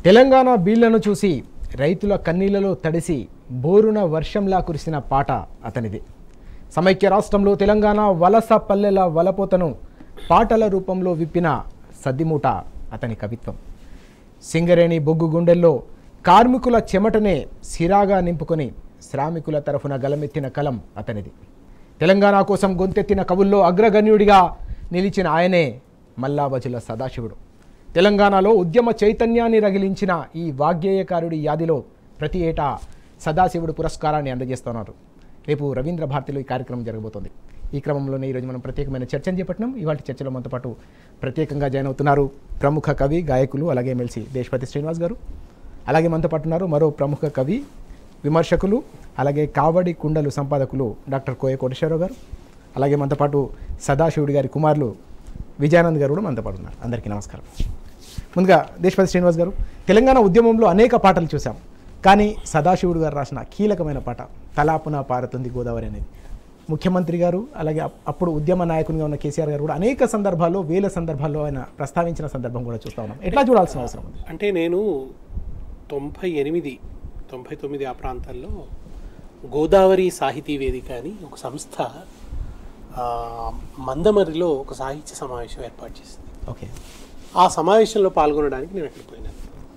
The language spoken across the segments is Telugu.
తెలంగాణ బీళ్లను చూసి రైతుల కన్నీళ్లలో తడిసి బోరున వర్షంలా కురిసిన పాట అతనిది సమైక్య రాష్ట్రంలో తెలంగాణ వలస పల్లెల వలపోతను పాటల రూపంలో విప్పిన సద్దిమూట అతని కవిత్వం సింగరేణి బొగ్గు గుండెల్లో కార్మికుల చెమటనే సిరాగా నింపుకొని శ్రామికుల తరఫున గలమెత్తిన కలం అతనిది తెలంగాణ కోసం గొంతెత్తిన కవుల్లో అగ్రగణ్యుడిగా నిలిచిన ఆయనే మల్లావజుల సదాశివుడు తెలంగాణలో ఉద్యమ చైతన్యాన్ని రగిలించిన ఈ వాగ్గేయకారుడి యాదిలో ప్రతి ఏటా సదాశివుడు పురస్కారాన్ని అందజేస్తున్నారు రేపు రవీంద్ర భారతిలో ఈ కార్యక్రమం జరగబోతోంది ఈ క్రమంలోనే ఈరోజు మనం ప్రత్యేకమైన చర్చను చేపట్టినాం ఇవాళ చర్చలో మనతో పాటు ప్రత్యేకంగా జాయిన్ అవుతున్నారు ప్రముఖ కవి గాయకులు అలాగే ఎమ్మెల్సీ దేశపతి శ్రీనివాస్ గారు అలాగే మనతో పాటు ఉన్నారు మరో ప్రముఖ కవి విమర్శకులు అలాగే కావడి కుండలు సంపాదకులు డాక్టర్ కోయ కోటేశ్వరరావు గారు అలాగే మనతో పాటు సదాశివుడి గారి కుమారులు విజయానంద్ గారు కూడా మనతో పాటు ఉన్నారు అందరికీ నమస్కారం ముందుగా దేశపతి శ్రీనివాస్ గారు తెలంగాణ ఉద్యమంలో అనేక పాటలు చూసాం కానీ సదాశివుడు గారు రాసిన కీలకమైన పాట తలాపున పారుతుంది గోదావరి అనేది ముఖ్యమంత్రి గారు అలాగే అప్- అప్పుడు ఉద్యమ నాయకునిగా ఉన్న కేసీఆర్ గారు కూడా అనేక సందర్భాల్లో వేల సందర్భాల్లో ఆయన ప్రస్తావించిన సందర్భం కూడా చూస్తా ఉన్నాం ఎట్లా చూడాల్సిన అవసరం ఉంది అంటే నేను తొంభై ఎనిమిది తొంభై తొమ్మిది ఆ ప్రాంతాల్లో గోదావరి సాహితీ వేదిక అని ఒక సంస్థ ఆ, మందమరిలో ఒక సాహిత్య సమావేశం ఏర్పాటు చేసింది ఓకే ఆ సమావేశంలో పాల్గొనడానికి నేను అక్కడికి పోయినాను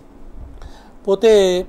పోతే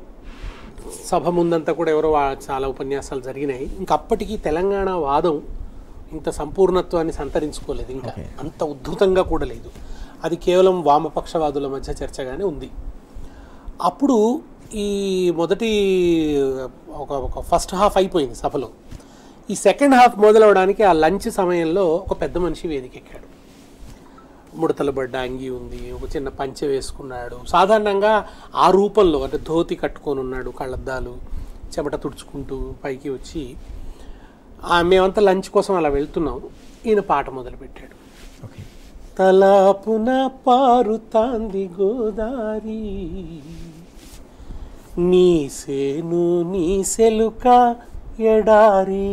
సభ ముందంతా కూడా ఎవరో వా- చాలా ఉపన్యాసాలు జరిగినాయి ఇంకా అప్పటికి తెలంగాణ వాదం ఇంత సంపూర్ణత్వాన్ని సంతరించుకోలేదు ఇంకా Okay. అంత ఉద్ధృతంగా కూడా లేదు అది కేవలం వామపక్షవాదుల మధ్య చర్చగానే ఉంది అప్పుడు ఈ మొదటి ఒక ఒక ఫస్ట్ హాఫ్ అయిపోయింది సభలో ఈ సెకండ్ హాఫ్ మొదలవడానికి ఆ లంచ్ సమయంలో ఒక పెద్ద మనిషి వేదికెక్కాడు ముడతల పడ్డ అంగి ఉంది ఒక చిన్న పంచె వేసుకున్నాడు సాధారణంగా ఆ రూపంలో అంటే ధోతి కట్టుకొని ఉన్నాడు కళ్ళద్దాలు చెమట తుడుచుకుంటూ పైకి వచ్చి ఆ, మేమంతా లంచ్ కోసం అలా వెళ్తున్నాం ఈయన పాట మొదలుపెట్టాడు ఓకే తలాపున పారుతాంది గోదారి నీ సేను నీ సెలుక ఎడారి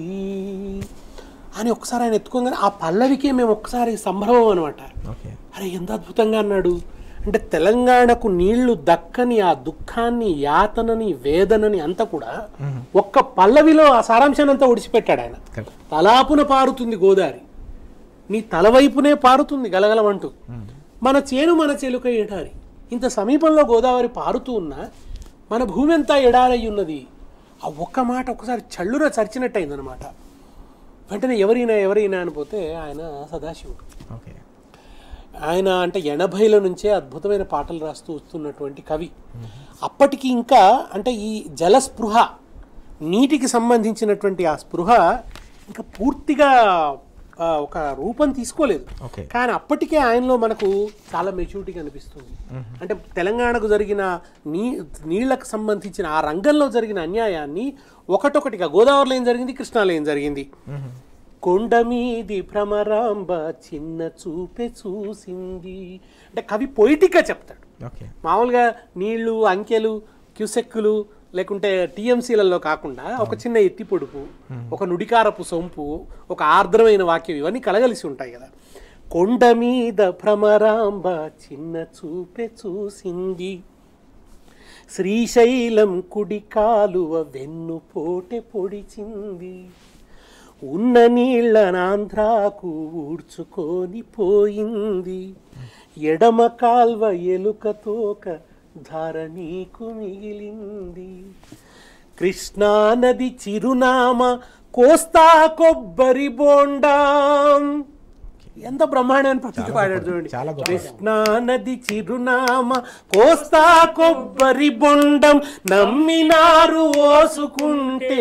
అని ఒకసారి ఆయన ఎత్తుకోగానే ఆ పల్లవికే మేము ఒకసారి సంభ్రమం అనమాట ఓకే అరే ఎంత అద్భుతంగా అన్నాడు అంటే తెలంగాణకు నీళ్లు దక్కని ఆ దుఃఖాన్ని యాతనని వేదనని అంతా కూడా ఒక్క పల్లవిలో ఆ సారాంశాన్ని అంతా ఒడిచిపెట్టాడు ఆయన కరెక్ట్ తలాపున పారుతుంది గోదారి నీ తల వైపునే పారుతుంది గలగలమంటూ మన చేను మన చెలుక ఎడారి ఇంత సమీపంలో గోదావరి పారుతూ ఉన్నా మన భూమి అంతా ఎడారై ఉన్నది ఆ ఒక్క మాట ఒకసారి చల్లున చరిచినట్టు అయిందనమాట వెంటనే ఎవరైనా ఎవరైనా అనిపోతే ఆయన సదాశివుడు ఓకే ఆయన అంటే ఎనభైల నుంచే అద్భుతమైన పాటలు రాస్తూ వస్తున్నటువంటి కవి అప్పటికి ఇంకా అంటే ఈ జలస్పృహ నీటికి సంబంధించినటువంటి ఆ స్పృహ ఇంకా పూర్తిగా ఆ, ఒక రూపం తీసుకోలేదు ఓకే కానీ అప్పటికే ఆయనలో మనకు చాలా మెచ్యూరిటీ కనిపిస్తుంది అంటే తెలంగాణకు జరిగిన నీ నీళ్లకు సంబంధించిన ఆ రంగంలో జరిగిన అన్యాయాన్ని ఒకటొకటిగా గోదావరిలో ఏం జరిగింది కృష్ణాలో ఏం జరిగింది కొండ మీది భ్రమరాంబ చిన్న చూపే చూసింది అంటే కవి పొయిటిక్గా చెప్తాడు ఓకే మామూలుగా నీళ్లు అంకెలు క్యూసెక్కులు లేకుంటే టీఎంసీలలో కాకుండా ఒక చిన్న ఎత్తి పొడుపు ఒక నుడికారపు సొంపు ఒక ఆర్ద్రమైన వాక్యం ఇవన్నీ కలగలిసి ఉంటాయి కదా కొండ మీద భ్రమరాంబ చిన్న చూపే చూసింది శ్రీశైలం కుడి కాలువ వెన్ను పోటె పొడిచింది ఉన్న నీళ్ళనాంధ్రాకు ఊడ్చుకొని పోయింది ఎడమ కాల్వ ఎలుక తోక ధరణీకు మిగిలింది కృష్ణా నది చిరునామా కోస్తా కొబ్బరి బోండాం ఎంత బ్రహ్మాండమైన ప్రతి పాడాడు చూడండి చాలా గొప్ప కృష్ణా నది చిరునామా కోస్తా కొబ్బరి బొండం నమ్మినారు ఓసుకుంటే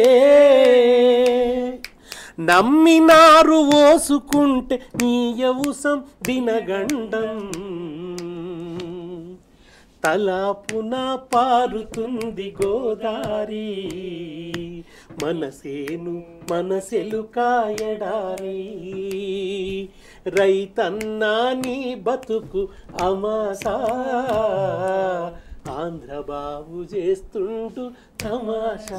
నమ్మినారు ఓసుకుంటే నీయవుసం దినగండం తలాపున పారుతుంది గోదారి మనసేను మనసెలు కాయడారి రైతన్నా నీ బతుకు అమాసా ఆంధ్ర బాబు చేస్తుంటూ తమాషా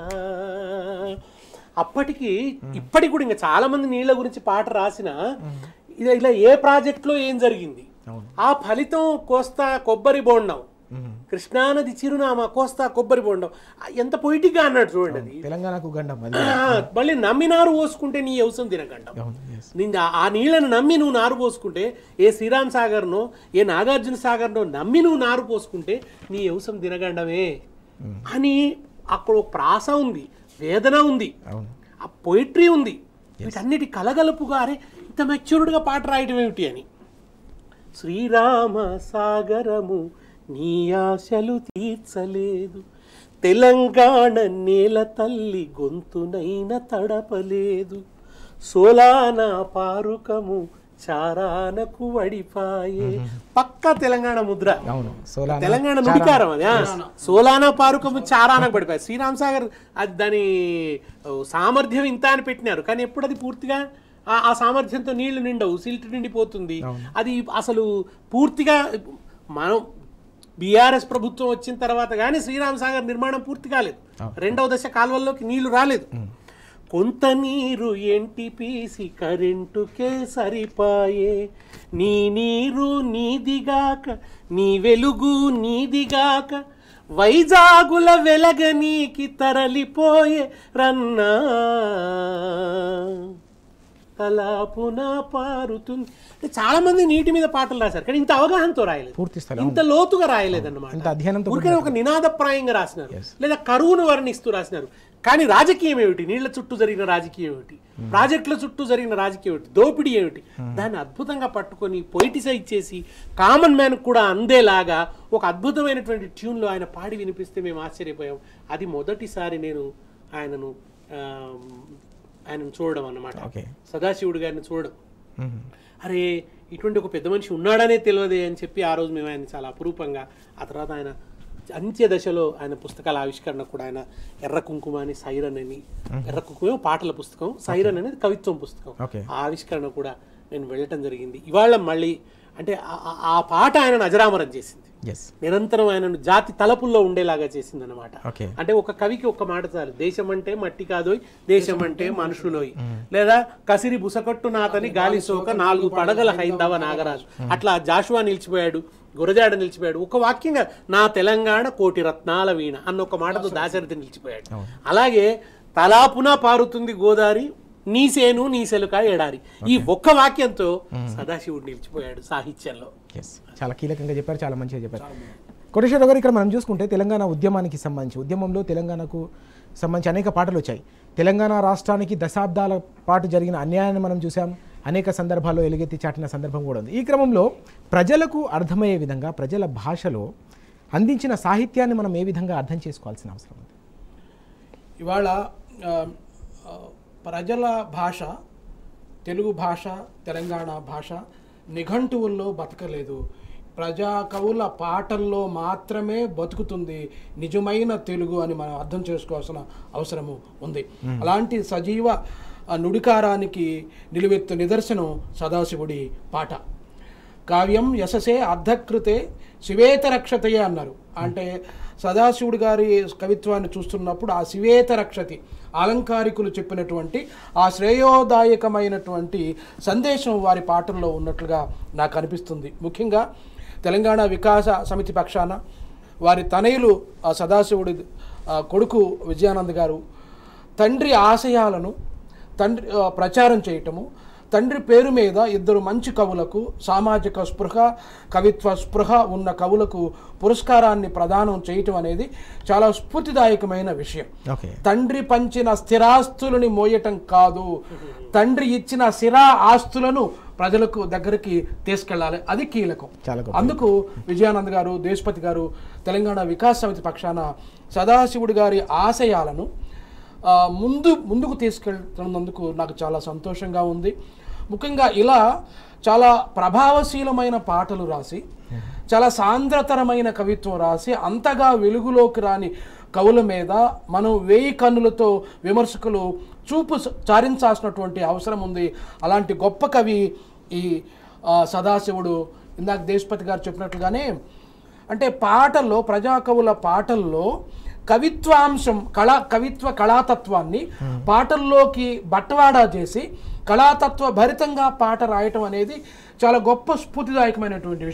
అప్పటికి ఇప్పటికి కూడా ఇంకా చాలా మంది నీళ్ళ గురించి పాట రాసిన ఇది ఇలా ఏ ప్రాజెక్ట్లో ఏం జరిగింది అవును ఆ ఫలితం కోస్తా కొబ్బరి బోండం కృష్ణానది చిరునామా కోస్తా కొబ్బరి బొండం ఆ, ఎంత పొయిటిక్గా అన్నాడు చూడండి అది తెలంగాణకు గండం అది ఆ, మళ్ళీ నమ్మినారు పోసుకుంటే నీ అవసరం తినకంటాం అవును yes. నింద ఆ నీళ్ళను నమ్మి నువ్వు నారు పోసుకుంటే ఏ శ్రీరామ్ సాగర్నో ఏ నాగార్జున సాగర్నో నమ్మి నువ్వు నారు పోసుకుంటే నీ అవసరం తినగండమే అని అక్కడ ఒక ప్రాస ఉంది వేదన ఉంది అవును ఆ పొయిట్రీ ఉంది వీటన్నిటి కలగలుపుగా అరే ఇంత మెచ్యూర్డ్గా పాట రాయటం ఏమిటి అని శ్రీరామ సాగరము నీ ఆశలు తీర్చలేదు తెలంగాణ నేల తల్లి గొంతునైన తడపలేదు సోలాన పారుకము చారానకు వడిపాయే పక్క తెలంగాణ ముద్ర అవును సోలా తెలంగాణ నుడికారం అది ఆ. సోలానా పారుకము చారానకు పడిపోయి శ్రీరామ్ సాగర్ అది దాని ఓ, సామర్థ్యం ఇంత అని పెట్టినారు కానీ ఎప్పుడు అది పూర్తిగా ఆ- ఆ సామర్థ్యంతో నీళ్లు నిండవు సిల్ట్ నిండిపోతుంది అది అసలు పూర్తిగా మనం బీఆర్ఎస్ ప్రభుత్వం వచ్చిన తర్వాత కానీ శ్రీరామ్ సాగర్ నిర్మాణం పూర్తి కాలేదు రెండవ దశ కాలువల్లోకి నీళ్లు రాలేదు కొంత నీరు ఎంటి పీసి కరెంటుకే సరిపాయే నీ నీరు నీదిగాక నీ వెలుగు నీదిగాక వైజాగుల వెలగనీకి తరలిపోయే రన్నా తలాపున పారుతుంది అంటే చాలా మంది నీటి మీద పాటలు రాశారు కానీ ఇంత అవగాహనతో రాయలేదు పూర్తి స్థలం ఇంత లోతుగా రాయలేదన్నమాట ఇంత అధ్యయనంతో ఊరికే ఒక నినాదప్రాయంగా రాసినారు లేదా కరువును వర్ణిస్తూ రాసినారు కానీ రాజకీయం ఏమిటి నీళ్ల చుట్టూ జరిగిన రాజకీయం ఏమిటి ప్రాజెక్టుల చుట్టూ జరిగిన రాజకీయం ఏమిటి దోపిడీ ఏమిటి దాన్ని అద్భుతంగా పట్టుకొని పొయిటిసైజ్ చేసి కామన్ మ్యాన్ కూడా అందేలాగా ఒక అద్భుతమైనటువంటి ట్యూన్లో ఆయన పాడి వినిపిస్తే మేము ఆశ్చర్యపోయాం అది మొదటిసారి నేను ఆయనను ఆ, ఆయనను చూడడం అన్నమాట ఓకే సదాశివుడు గారిని చూడడం అరే ఇటువంటి ఒక పెద్ద మనిషి ఉన్నాడనే తెలియదే అని చెప్పి ఆ రోజు మేము ఆయన చాలా అపురూపంగా ఆ తర్వాత ఆయన అంత్య దశలో ఆయన పుస్తకాల ఆవిష్కరణ కూడా ఆయన ఎర్ర కుంకుమ అని సైరన్ అని ఎర్ర కుంకుమ పాటల పుస్తకం సైరన్ అనేది కవిత్వం పుస్తకం ఓకే ఆ ఆవిష్కరణ కూడా నేను వెళ్ళటం జరిగింది ఇవాళ మళ్ళీ అంటే ఆ- ఆ- ఆ పాట ఆయనను అజరామరం చేసింది ఎస్ నిరంతరం ఆయనను జాతి తలపుల్లో ఉండేలాగా చేసింది అనమాట ఓకే అంటే ఒక కవికి ఒక మాట చాలు దేశం అంటే మట్టి కాదోయ్ దేశం అంటే మనుషులోయ్ లేదా కసిరి బుసకట్టు నాతని గాలి సోక నాలుగు పడగల హైందవ నాగరాజు అట్లా జాషువా నిలిచిపోయాడు గురజాడ నిలిచిపోయాడు ఒక వాక్యంగా నా తెలంగాణ కోటి రత్నాల వీణ అన్న ఒక మాటతో దాశరథి నిలిచిపోయాడు అలాగే తలాపున పారుతుంది గోదావరి నీ సేను నీ సెలుక ఎడారి ఈ ఒక్క వాక్యంతో సదాశివుడు నిలిచిపోయాడు సాహిత్యంలో ఎస్ చాలా కీలకంగా చెప్పారు చాలా మంచిగా చెప్పారు కోటేశ్వర గారు ఇక్కడ మనం చూసుకుంటే తెలంగాణ ఉద్యమానికి సంబంధించి ఉద్యమంలో తెలంగాణకు సంబంధించి అనేక పాటలు వచ్చాయి తెలంగాణ రాష్ట్రానికి దశాబ్దాల పాటు జరిగిన అన్యాయాన్ని మనం చూసాం అనేక సందర్భాల్లో ఎలుగెత్తి చాటిన సందర్భం కూడా ఉంది ఈ క్రమంలో ప్రజలకు అర్థమయ్యే విధంగా ప్రజల భాషలో అందించిన సాహిత్యాన్ని మనం ఏ విధంగా అర్థం చేసుకోవాల్సిన అవసరం ఉంది ఇవాళ ఆ, ఆ, ప్రజల భాష తెలుగు భాష తెలంగాణ భాష నిఘంటువుల్లో బతకలేదు ప్రజా కవుల పాటల్లో మాత్రమే బతుకుతుంది నిజమైన తెలుగు అని మనం అర్థం చేసుకోవాల్సిన అవసరము ఉంది అలాంటి సజీవ ఆ, నుడికారానికి నిలువెత్తు నిదర్శనం సదాశివుడి పాట కావ్యం యశసే అర్ధకృతే శివేతరక్షతయే అన్నారు అంటే సదాశివుడి గారి కవిత్వాన్ని చూస్తున్నప్పుడు ఆ శివేతరక్షతి అలంకారికులు చెప్పినటువంటి ఆ శ్రేయోదాయకమైనటువంటి సందేశం వారి పాటల్లో ఉన్నట్లుగా నాకు అనిపిస్తుంది ముఖ్యంగా తెలంగాణ వికాస సమితి పక్షాన వారి తనయులు ఆ సదాశివుడి ఆ కొడుకు విజయానంద్ గారు తండ్రి ఆశయాలను తండ్రి ఆ, ప్రచారం చేయటము తండ్రి పేరు మీద ఇద్దరు మంచి కవులకు సామాజిక స్పృహ కవిత్వ స్పృహ ఉన్న కవులకు పురస్కారాన్ని ప్రదానం చేయటం అనేది చాలా స్ఫూర్తిదాయకమైన విషయం ఓకే తండ్రి పంచిన స్థిరాస్తులని మోయటం కాదు తండ్రి ఇచ్చిన స్థిరా ఆస్తులను ప్రజలకు దగ్గరికి తీసుకెళ్ళాలి అది కీలకం చాలా గొప్ప అందుకు విజయానంద్ గారు దేశపతి గారు తెలంగాణ వికాస్ సమితి పక్షాన సదాశివుడి గారి ఆశయాలను ఆ, ముందు ముందుకు తీసుకెళ్తున్నందుకు నాకు చాలా సంతోషంగా ఉంది ముఖ్యంగా ఇలా చాలా ప్రభావశీలమైన పాటలు రాసి చాలా సాంద్రతరమైన కవిత్వం రాసి అంతగా వెలుగులోకి రాని కవుల మీద మనం వేయి కన్నులతో విమర్శకులు చూపు స- చారించాల్సినటువంటి అవసరం ఉంది అలాంటి గొప్ప కవి ఈ ఆ, సదాశివుడు ఇందాక దేశపతి గారు చెప్పినట్లుగానే అంటే పాటల్లో ప్రజాకవుల పాటల్లో కవిత్వాంశం కళా కవిత్వ కళాతత్వాన్ని పాటల్లోకి బట్టవాడా చేసి కళాతత్వ భరితంగా పాట రాయటం అనేది చాలా గొప్ప స్ఫూర్తిదాయకమైనటువంటి విషయం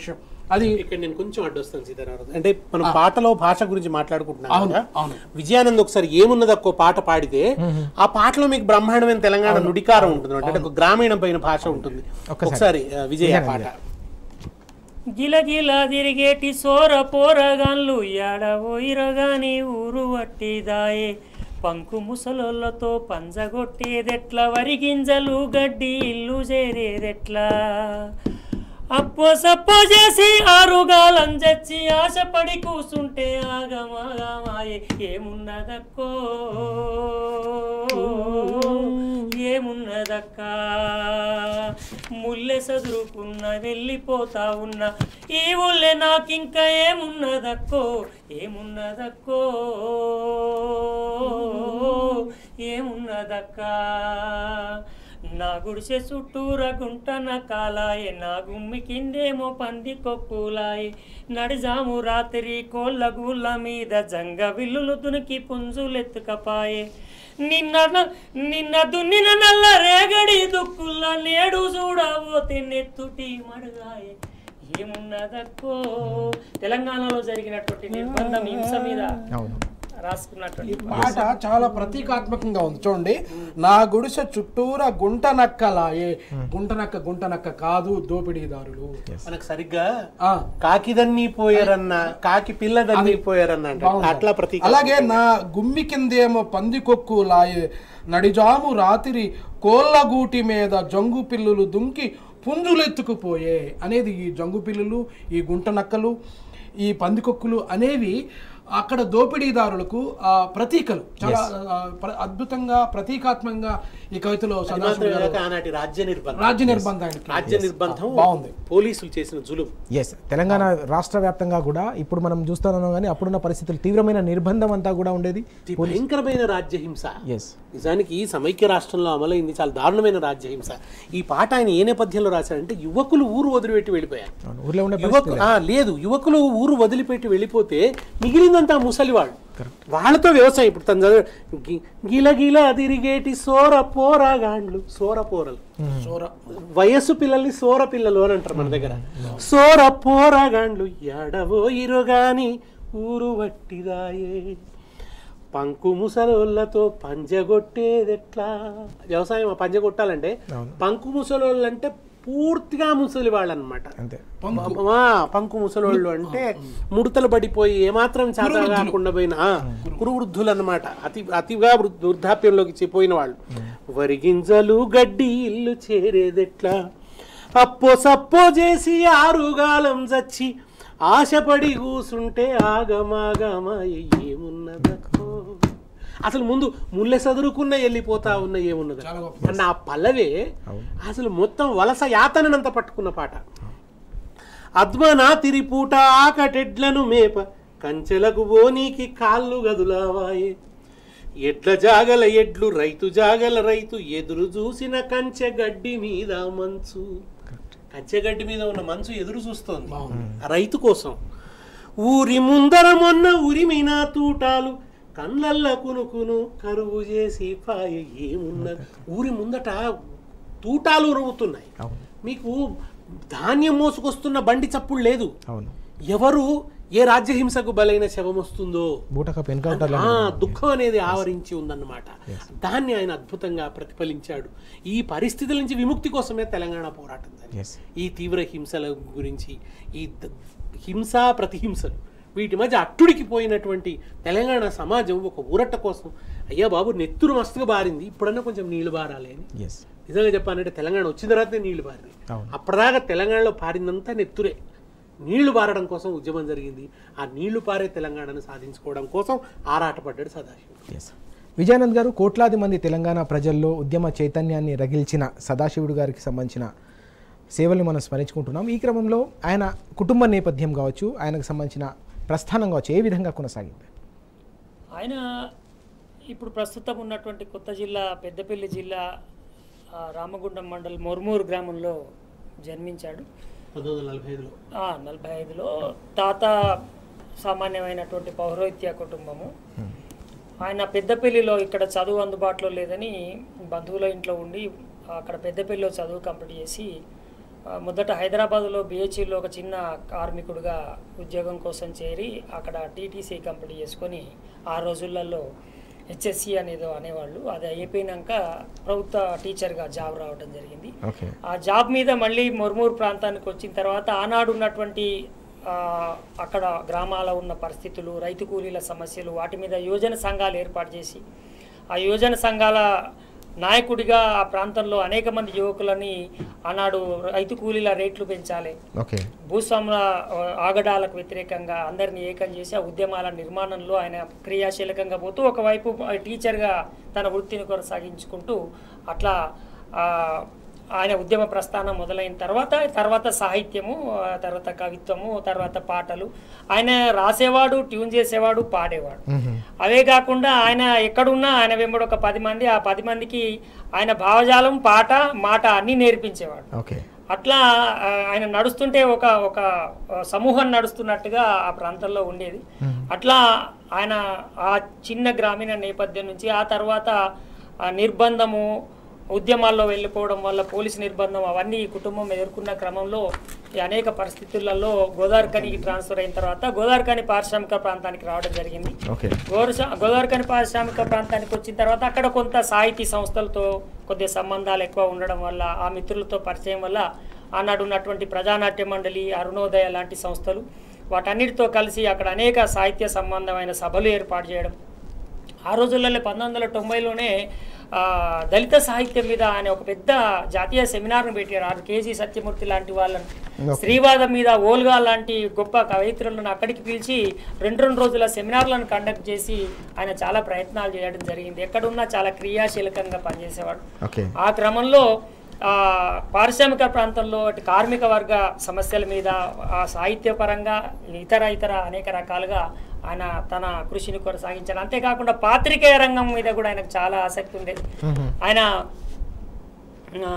అది ఇక్కడ నేను కొంచెం అడ్డొస్తాను సీతారామరాజు అంటే మనం పాటలో భాష గురించి మాట్లాడుకుంటున్నాం అవును, కదా అవును. విజయానంద్ ఒకసారి ఏమున్నది ఒక్కో పాట పాడితే ఆ పాటలో మీకు బ్రహ్మాండమైన తెలంగాణ నుడికారం ఉంటుంది అంటే ఒక గ్రామీణ పైన భాష ఉంటుంది ఒక్కసారి. ఒకసారి ఆ, విజయ ఆ పాట గిలగిల తిరిగేటి సోర పోరగాన్లు ఎడబోయిరగాని ఊరు వట్టిదాయే పంకు ముసలోళ్ళతో పంజగొట్టేదెట్లా వరి గింజలు గడ్డి ఇల్లు చేరేదెట్లా అప్పో సప్పో చేసి ఆరుగాలం చచ్చి ఆశపడి కూసుంటే ఆగమాగమాయే ఏమున్నదక్కో ఏమున్నదక్కా ముల్లె సదురుకున్న వెళ్ళిపోతా ఉన్నా ఈ ఊళ్ళే నాకింకా ఏమున్నదక్కో ఏమున్నదక్కో ఏమున్నదక్కా నా గుడిసె చుట్టూర గుంటన కాలాయే నా గుమ్మి కిందేమో పంది కొక్కులాయే నడిజాము రాత్రి కోళ్ళ గూళ్ళ మీద జంగ విల్లులు దునికి పుంజులెత్తుకపాయే నిన్న న- నిన్న దున్నిన నల్ల రేగడి దుక్కుల నేడు చూడబోతే నెత్తుటి మడుగాయే ఏమున్నదక్కో తెలంగాణలో జరిగినటువంటి నిర్బంధం హింస మీద అవును రాసుకున్నటువంటి పాట చాలా ప్రతీకాత్మకంగా ఉంది చూడండి నా గుడిసె చుట్టూరా గుంట నక్కలాయే గుంట నక్క గుంట నక్క కాదు దోపిడీదారులు మనకు సరిగ్గా ఆ, కాకిదన్ని పోయారన్న కాకి పిల్లదన్ని పోయారన్న అంటే బాగుంది. అట్లా ప్రతి అలాగే నా గుమ్మి కిందేమో పందికొక్కు లాయే నడిజాము రాత్రి కోళ్ళగూటి మీద జంగు పిల్లులు దుంకి పుంజులెత్తుకుపోయే అనేది ఈ జంగు పిల్లులు ఈ గుంట నక్కలు ఈ పందికొక్కులు అనేవి అక్కడ దోపిడీదారులకు ఆ ప్రతీకలు చాలా ఆ, ప్ర- అద్భుతంగా ప్రతీకాత్మకంగా ఈ కవితలో అది సదాశివ మాత్రమే గారు కాక ఆనాటి రాజ్య నిర్బంధం రాజ్య నిర్బంధానికి రాజ్య నిర్బంధం బాగుంది. పోలీసులు చేసిన జులుం ఎస్ తెలంగాణ రాష్ట్ర వ్యాప్తంగా కూడా ఇప్పుడు మనం చూస్తున్నాం కానీ అప్పుడున్న పరిస్థితులు తీవ్రమైన నిర్బంధం అంతా కూడా ఉండేది ఇది భయంకరమైన రాజ్యహింస ఎస్ నిజానికి సమైక్య రాష్ట్రంలో అమలైంది చాలా దారుణమైన రాజ్యహింస ఈ పాట ఆయన ఏ నేపథ్యంలో రాశాడంటే యువకులు ఊరు వదిలిపెట్టి వెళ్ళిపోయారు అవును ఊర్లో ఉండే యువకు ఆ, లేదు యువకులు ఊరు వదిలిపెట్టి వెళ్ళిపోతే మిగిలిందంతా ముసలి వాళ్ళు వాళ్ళతో వ్యవసాయం ఇప్పుడు తను చదివే గి- గిల గిల తిరిగేటి సోర పోరగాండ్లు సోర పోరలు చోర వయస్సు పిల్లల్ని సోర పిల్లలు అని అంటారు మన దగ్గర సోర పోరగాండ్లు ఎడవో ఇరుగాని ఊరు వట్టిదాయే పంకు ముసలోళ్ళతో పంజగొట్టేదెట్లా వ్యవసాయం ఆ పంజ కొట్టాలంటే పంకు ముసలోళ్ళు అంటే పూర్తిగా ముసలి వాళ్ళు అనమాట అంతే పంకు ముసలోళ్ళు అంటే ముడతలు పడిపోయి ఏమాత్రం చేత కాకుండా పోయిన ఆ, కురువృద్ధులు అన్నమాట అతి అతిగా వృద్ధ- వృద్ధాప్యంలోకి చె- పోయిన వాళ్ళు వరిగింజలు గడ్డి ఇల్లు చేరేదెట్లా అప్పో సప్పో చేసి ఆరుగాలం చచ్చి ఆశపడి కూసుంటే ఆగమాగమ ఏమున్నదక్కో అసలు ముందు ముల్లె సదురుకున్న వెళ్ళిపోతా ఉన్న ఏమున్నది అన్న ఆ పల్లవే అసలు మొత్తం వలస యాతనంత పట్టుకున్న పాట అద్మనా తిరిపూట ఆకటెడ్లను మేప కంచెలకు బోనీకి కాళ్ళు గదులావాయే ఎడ్ల జాగల ఎడ్లు రైతు జాగల రైతు ఎదురు చూసిన కంచె గడ్డి మీద మంచు కంచె గడ్డి మీద ఉన్న మంచు ఎదురు చూస్తోంది ఆ రైతు కోసం ఊరి ముందర మొన్న ఉరిమిన తూటాలు కళ్ళల్ల కునుకును కరువు చేసి పాయ ఏమున్నది ఊరి ముందట తూటాలు ఉరుగుతున్నాయి అవును మీకు ధాన్యం మోసుకొస్తున్న బండి చప్పుడు లేదు అవును ఎవరు ఏ రాజ్యహింసకు బలైన శవం వస్తుందో బూటకప్ ఎన్కౌంటర్ ఆ దుఃఖం అనేది ఆవరించి ఉందన్నమాట దాన్ని ఆయన అద్భుతంగా ప్రతిఫలించాడు ఈ పరిస్థితుల నుంచి విముక్తి కోసమే తెలంగాణ పోరాటం జరిగింది. ఎస్ ఈ తీవ్ర హింసల గురించి ఈ ద- హింస ప్రతిహింసలు వీటి మధ్య అట్టుడికి పోయినటువంటి తెలంగాణ సమాజం ఒక ఊరట కోసం అయ్యా బాబు నెత్తురు మస్తుగా బారింది ఇప్పుడన్నా కొంచెం నీళ్లు బారాలి అని ఎస్ నిజంగా చెప్పాలంటే తెలంగాణ వచ్చిన తర్వాతే నీళ్లు బారినాయి అవును. అప్పటిదాకా తెలంగాణలో పారిందంతా నెత్తురే నీళ్లు పారడం కోసం ఉద్యమం జరిగింది ఆ నీళ్లు పారే తెలంగాణను సాధించుకోవడం కోసం ఆరాటపడ్డాడు సదాశివుడు ఎస్ విజయానంద్ గారు కోట్లాది మంది తెలంగాణ ప్రజల్లో ఉద్యమ చైతన్యాన్ని రగిల్చిన సదాశివుడు గారికి సంబంధించిన సేవల్ని మనం స్మరించుకుంటున్నాం ఈ క్రమంలో ఆయన కుటుంబ నేపథ్యం కావచ్చు ఆయనకు సంబంధించిన ప్రస్థానం కావచ్చు ఏ విధంగా కొనసాగింది ఆయన ఇప్పుడు ప్రస్తుతం ఉన్నటువంటి కొత్త జిల్లా పెద్దపల్లి జిల్లా ఆ, రామగుండం మండల్ మొర్మూరు గ్రామంలో జన్మించాడు పంతొమ్మిది వందల నలభై ఐదులో ఆ, నలభై ఐదులో తాత సామాన్యమైనటువంటి పౌరోహిత్య కుటుంబము ఆయన పెద్దపల్లిలో ఇక్కడ చదువు అందుబాటులో లేదని బంధువుల ఇంట్లో ఉండి అక్కడ పెద్దపల్లిలో చదువు కంప్లీట్ చేసి ఆ, మొదట హైదరాబాద్లో బిహెచ్ఈలో ఒక చిన్న కార్మికుడిగా ఉద్యోగం కోసం చేరి అక్కడ టీటీసీ కంప్లీట్ చేసుకొని ఆ రోజులలో హెచ్ఎస్సి అనేదో అనేవాళ్ళు అది అయిపోయినాక ప్రభుత్వ టీచర్గా జాబ్ రావడం జరిగింది ఓకే ఆ జాబ్ మీద మళ్ళీ మొర్మూరు ప్రాంతానికి వచ్చిన తర్వాత ఆనాడు ఉన్నటువంటి ఆ, అక్కడ గ్రామాల ఉన్న పరిస్థితులు రైతు కూలీల సమస్యలు వాటి మీద యోజన సంఘాలు ఏర్పాటు చేసి ఆ యోజన సంఘాల నాయకుడిగా ఆ ప్రాంతంలో అనేక మంది యువకులని ఆనాడు రైతు కూలీల రేట్లు పెంచాలి ఓకే భూస్వాముల ఆ, ఆగడాలకు వ్యతిరేకంగా అందరినీ ఏకం చేసి ఆ ఉద్యమాల నిర్మాణంలో ఆయన క్రియాశీలకంగా పోతూ ఒకవైపు ఆ టీచర్గా తన వృత్తిని కొనసాగించుకుంటూ అట్లా ఆ, ఆయన ఉద్యమ ప్రస్థానం మొదలైన తర్వాత తర్వాత సాహిత్యము ఆ తర్వాత కవిత్వము తర్వాత పాటలు ఆయన రాసేవాడు ట్యూన్ చేసేవాడు పాడేవాడు అవే కాకుండా ఆయన ఎక్కడున్నా ఆయన వెంబడి ఒక పది మంది ఆ పది మందికి ఆయన భావజాలం పాట మాట అన్నీ నేర్పించేవాడు ఓకే అట్లా ఆ, ఆయన నడుస్తుంటే ఒక ఒక ఆ, సమూహం నడుస్తున్నట్టుగా ఆ ప్రాంతంలో ఉండేది అట్లా ఆయన ఆ చిన్న గ్రామీణ నేపథ్యం నుంచి ఆ తర్వాత ఆ నిర్బంధము ఉద్యమాల్లో వెళ్ళిపోవడం వల్ల పోలీసు నిర్బంధం అవన్నీ ఈ కుటుంబం ఎదుర్కొన్న క్రమంలో ఈ అనేక పరిస్థితులలో గోదావరికనికి ట్రాన్స్ఫర్ అయిన తర్వాత గోదావరికని పారిశ్రామిక ప్రాంతానికి రావడం జరిగింది ఓకే గోరస గోదావరికని పారిశ్రామిక ప్రాంతానికి వచ్చిన తర్వాత అక్కడ కొంత సాహితీ సంస్థలతో కొద్దిగా సంబంధాలు ఎక్కువ ఉండడం వల్ల ఆ మిత్రులతో పరిచయం వల్ల ఆనాడు ఉన్నటువంటి ప్రజానాట్య మండలి అరుణోదయ లాంటి సంస్థలు వాటన్నిటితో కలిసి అక్కడ అనేక సాహిత్య సంబంధమైన సభలు ఏర్పాటు చేయడం ఆ రోజులలో పంతొమ్మిది వందల తొంభైలోనే ఆ, దళిత సాహిత్యం మీద ఆయన ఒక పెద్ద జాతీయ సెమినార్ను పెట్టారు ఆరు కేజీ సత్యమూర్తి లాంటి వాళ్ళని శ్రీవాదం మీద ఓల్గా లాంటి గొప్ప కవయిత్రులను అక్కడికి పిలిచి రెండు రెండు రోజుల సెమినార్లను కండక్ట్ చేసి ఆయన చాలా ప్రయత్నాలు చేయడం జరిగింది ఎక్కడున్నా చాలా క్రియాశీలకంగా పనిచేసేవాడు ఓకే ఆ క్రమంలో ఆ, పారిశ్రామిక ప్రాంతంలో అటు కార్మిక వర్గ సమస్యల మీద ఆ సాహిత్యపరంగా ఇతర ఇతర అనేక రకాలుగా ఆయన తన కృషిని కొనసాగించాడు అంతేకాకుండా పాత్రికేయ రంగం మీద కూడా ఆయనకు చాలా ఆసక్తి ఉండేది ఆయన ఆ,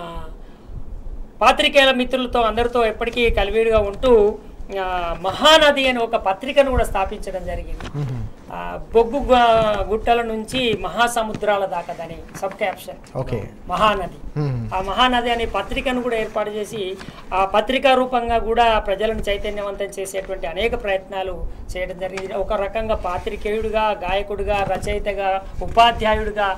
పాత్రికేయుల మిత్రులతో అందరితో ఎప్పటికీ కలివిడిగా ఉంటూ ఆ, మహానది అనే ఒక పత్రికను కూడా స్థాపించడం జరిగింది ఆ, బొగ్గు గు- గుట్టల నుంచి మహాసముద్రాల దాకా దాని సబ్ క్యాప్షన్ ఓకే మహానది ఆ మహానది అనే పత్రికను కూడా ఏర్పాటు చేసి ఆ పత్రికా రూపంగా కూడా ప్రజలను చైతన్యవంతం చేసేటువంటి అనేక ప్రయత్నాలు చేయడం జరిగింది ఒక రకంగా పాత్రికేయుడిగా గాయకుడిగా రచయితగా ఉపాధ్యాయుడిగా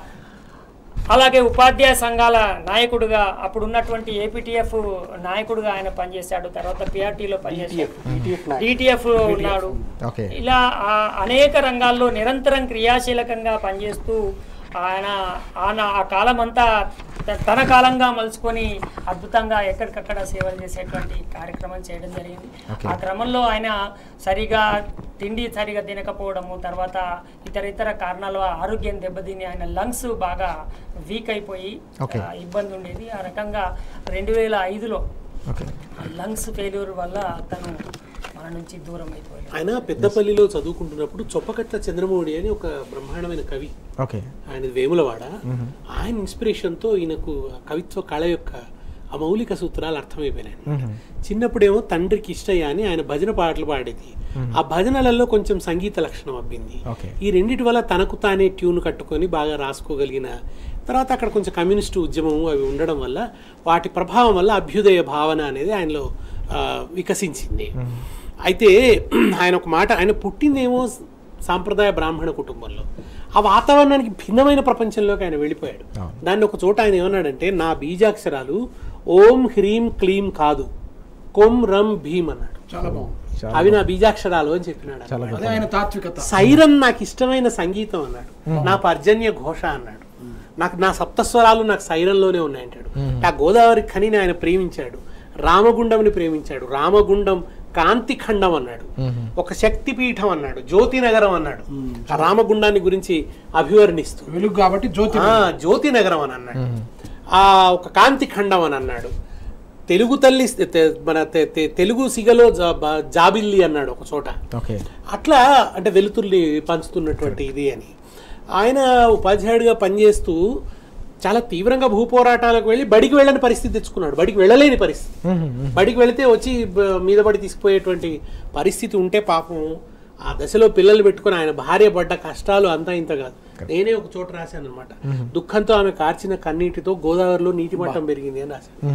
అలాగే ఉపాధ్యాయ సంఘాల నాయకుడిగా అప్పుడు ఉన్నటువంటి ఏపీటీఎఫ్ నాయకుడిగా ఆయన పనిచేశాడు తర్వాత పిఆర్టీలో పనిచేశాడు ఈటీఎఫ్ డిటిఎఫ్ ఉన్నాడు ఓకే ఇలా ఆ అనేక రంగాల్లో నిరంతరం క్రియాశీలకంగా పనిచేస్తూ ఆయన ఆయన ఆ కాలం అంతా త- తన కాలంగా మలుచుకొని అద్భుతంగా ఎక్కడికక్కడ సేవలు చేసేటువంటి కార్యక్రమం చేయడం జరిగింది Okay. ఆ క్రమంలో ఆయన సరిగా తిండి సరిగా తినకపోవడము తర్వాత ఇతర ఇతర కారణాల వల్ల ఆరోగ్యం దెబ్బతిని ఆయన లంగ్స్ బాగా వీక్ అయిపోయి Okay. ఆ, ఇబ్బంది ఉండేది ఆ రకంగా రెండు వేల ఐదులో ఓకే లంగ్స్ ఫెయిల్యూర్ వల్ల తను మన నుంచి దూరం అయిపోయాడు ఆయన పెద్దపల్లిలో చదువుకుంటున్నప్పుడు చొప్పకట్ల చంద్రమౌళి అని ఒక బ్రహ్మాండమైన కవి ఓకే ఆయన వేములవాడ ఆయన ఇన్స్పిరేషన్తో ఈయనకు ఆ కవిత్వ కళ యొక్క అమౌలిక సూత్రాలు అర్థమైపోయినాయి చిన్నప్పుడేమో తండ్రికి ఇష్టయ్య అని ఆయన భజన పాటలు పాడేది ఆ భజనలలో కొంచెం సంగీత లక్షణం అబ్బింది ఓకే ఈ రెండిటి వల్ల తనకు తానే ట్యూన్ కట్టుకొని బాగా రాసుకోగలిగిన తర్వాత అక్కడ కొంచెం కమ్యూనిస్టు ఉద్యమము అవి ఉండడం వల్ల వాటి ప్రభావం వల్ల అభ్యుదయ భావన అనేది ఆయనలో ఆ, వికసించింది అయితే ఆయన ఒక మాట ఆయన పుట్టిందేమో సాంప్రదాయ బ్రాహ్మణ కుటుంబంలో ఆ వాతావరణానికి భిన్నమైన ప్రపంచంలోకి ఆయన వెళ్ళిపోయాడు అవును. దాన్ని ఒక చోట ఆయన ఏమన్నాడంటే నా బీజాక్షరాలు ఓం హ్రీం క్లీం కాదు కొం రం భీమ్ అన్నాడు చాలా బాగుంది చాలా అవి నా బీజాక్షరాలు అని చెప్పినాడు చాలా అన్నమాట. అదే ఆయన తాత్వికత సైరన్ నాకు ఇష్టమైన సంగీతం అన్నాడు నా పర్జన్య ఘోష అన్నాడు నాకు నా సప్తస్వరాలు నాకు సైరన్లోనే ఉన్నాయంటాడు ఆ గోదావరి ఖనిని ఆయన ప్రేమించాడు రామగుండంని ప్రేమించాడు రామగుండం కాంతి ఖండం అన్నాడు ఒక శక్తి పీఠం అన్నాడు జ్యోతి నగరం అన్నాడు ఆ రామగుండాన్ని గురించి అభివర్ణిస్తూ వెలుగు కాబట్టి జ్యోతి ఆ, జ్యోతి నగరం అని అన్నాడు ఆ ఒక కాంతి ఖండం అని అన్నాడు తెలుగు తల్లి తె- మన తె- తె- తెలుగు సిగలో జా- బా- జాబిల్లి అన్నాడు ఒక చోట ఓకే అట్లా అంటే వెలుతుర్ని పంచుతున్నటువంటి ఇది అని ఆయన ఉపాధ్యాయుడిగా పనిచేస్తూ చాలా తీవ్రంగా భూపోరాటాలకు వెళ్ళి బడికి వెళ్ళని పరిస్థితి తెచ్చుకున్నాడు బడికి వెళ్ళలేని పరిస్థితి బడికి వెళితే వచ్చి బ- మీద పడి తీసుకుపోయేటువంటి పరిస్థితి ఉంటే పాపం ఆ దశలో పిల్లలు పెట్టుకొని ఆయన భార్య పడ్డ కష్టాలు అంతా ఇంత కాదు నేనే ఒక చోట రాశాను అనమాట దుఃఖంతో ఆమె కార్చిన కన్నీటితో గోదావరిలో నీటి మట్టం పెరిగింది అని రాశాను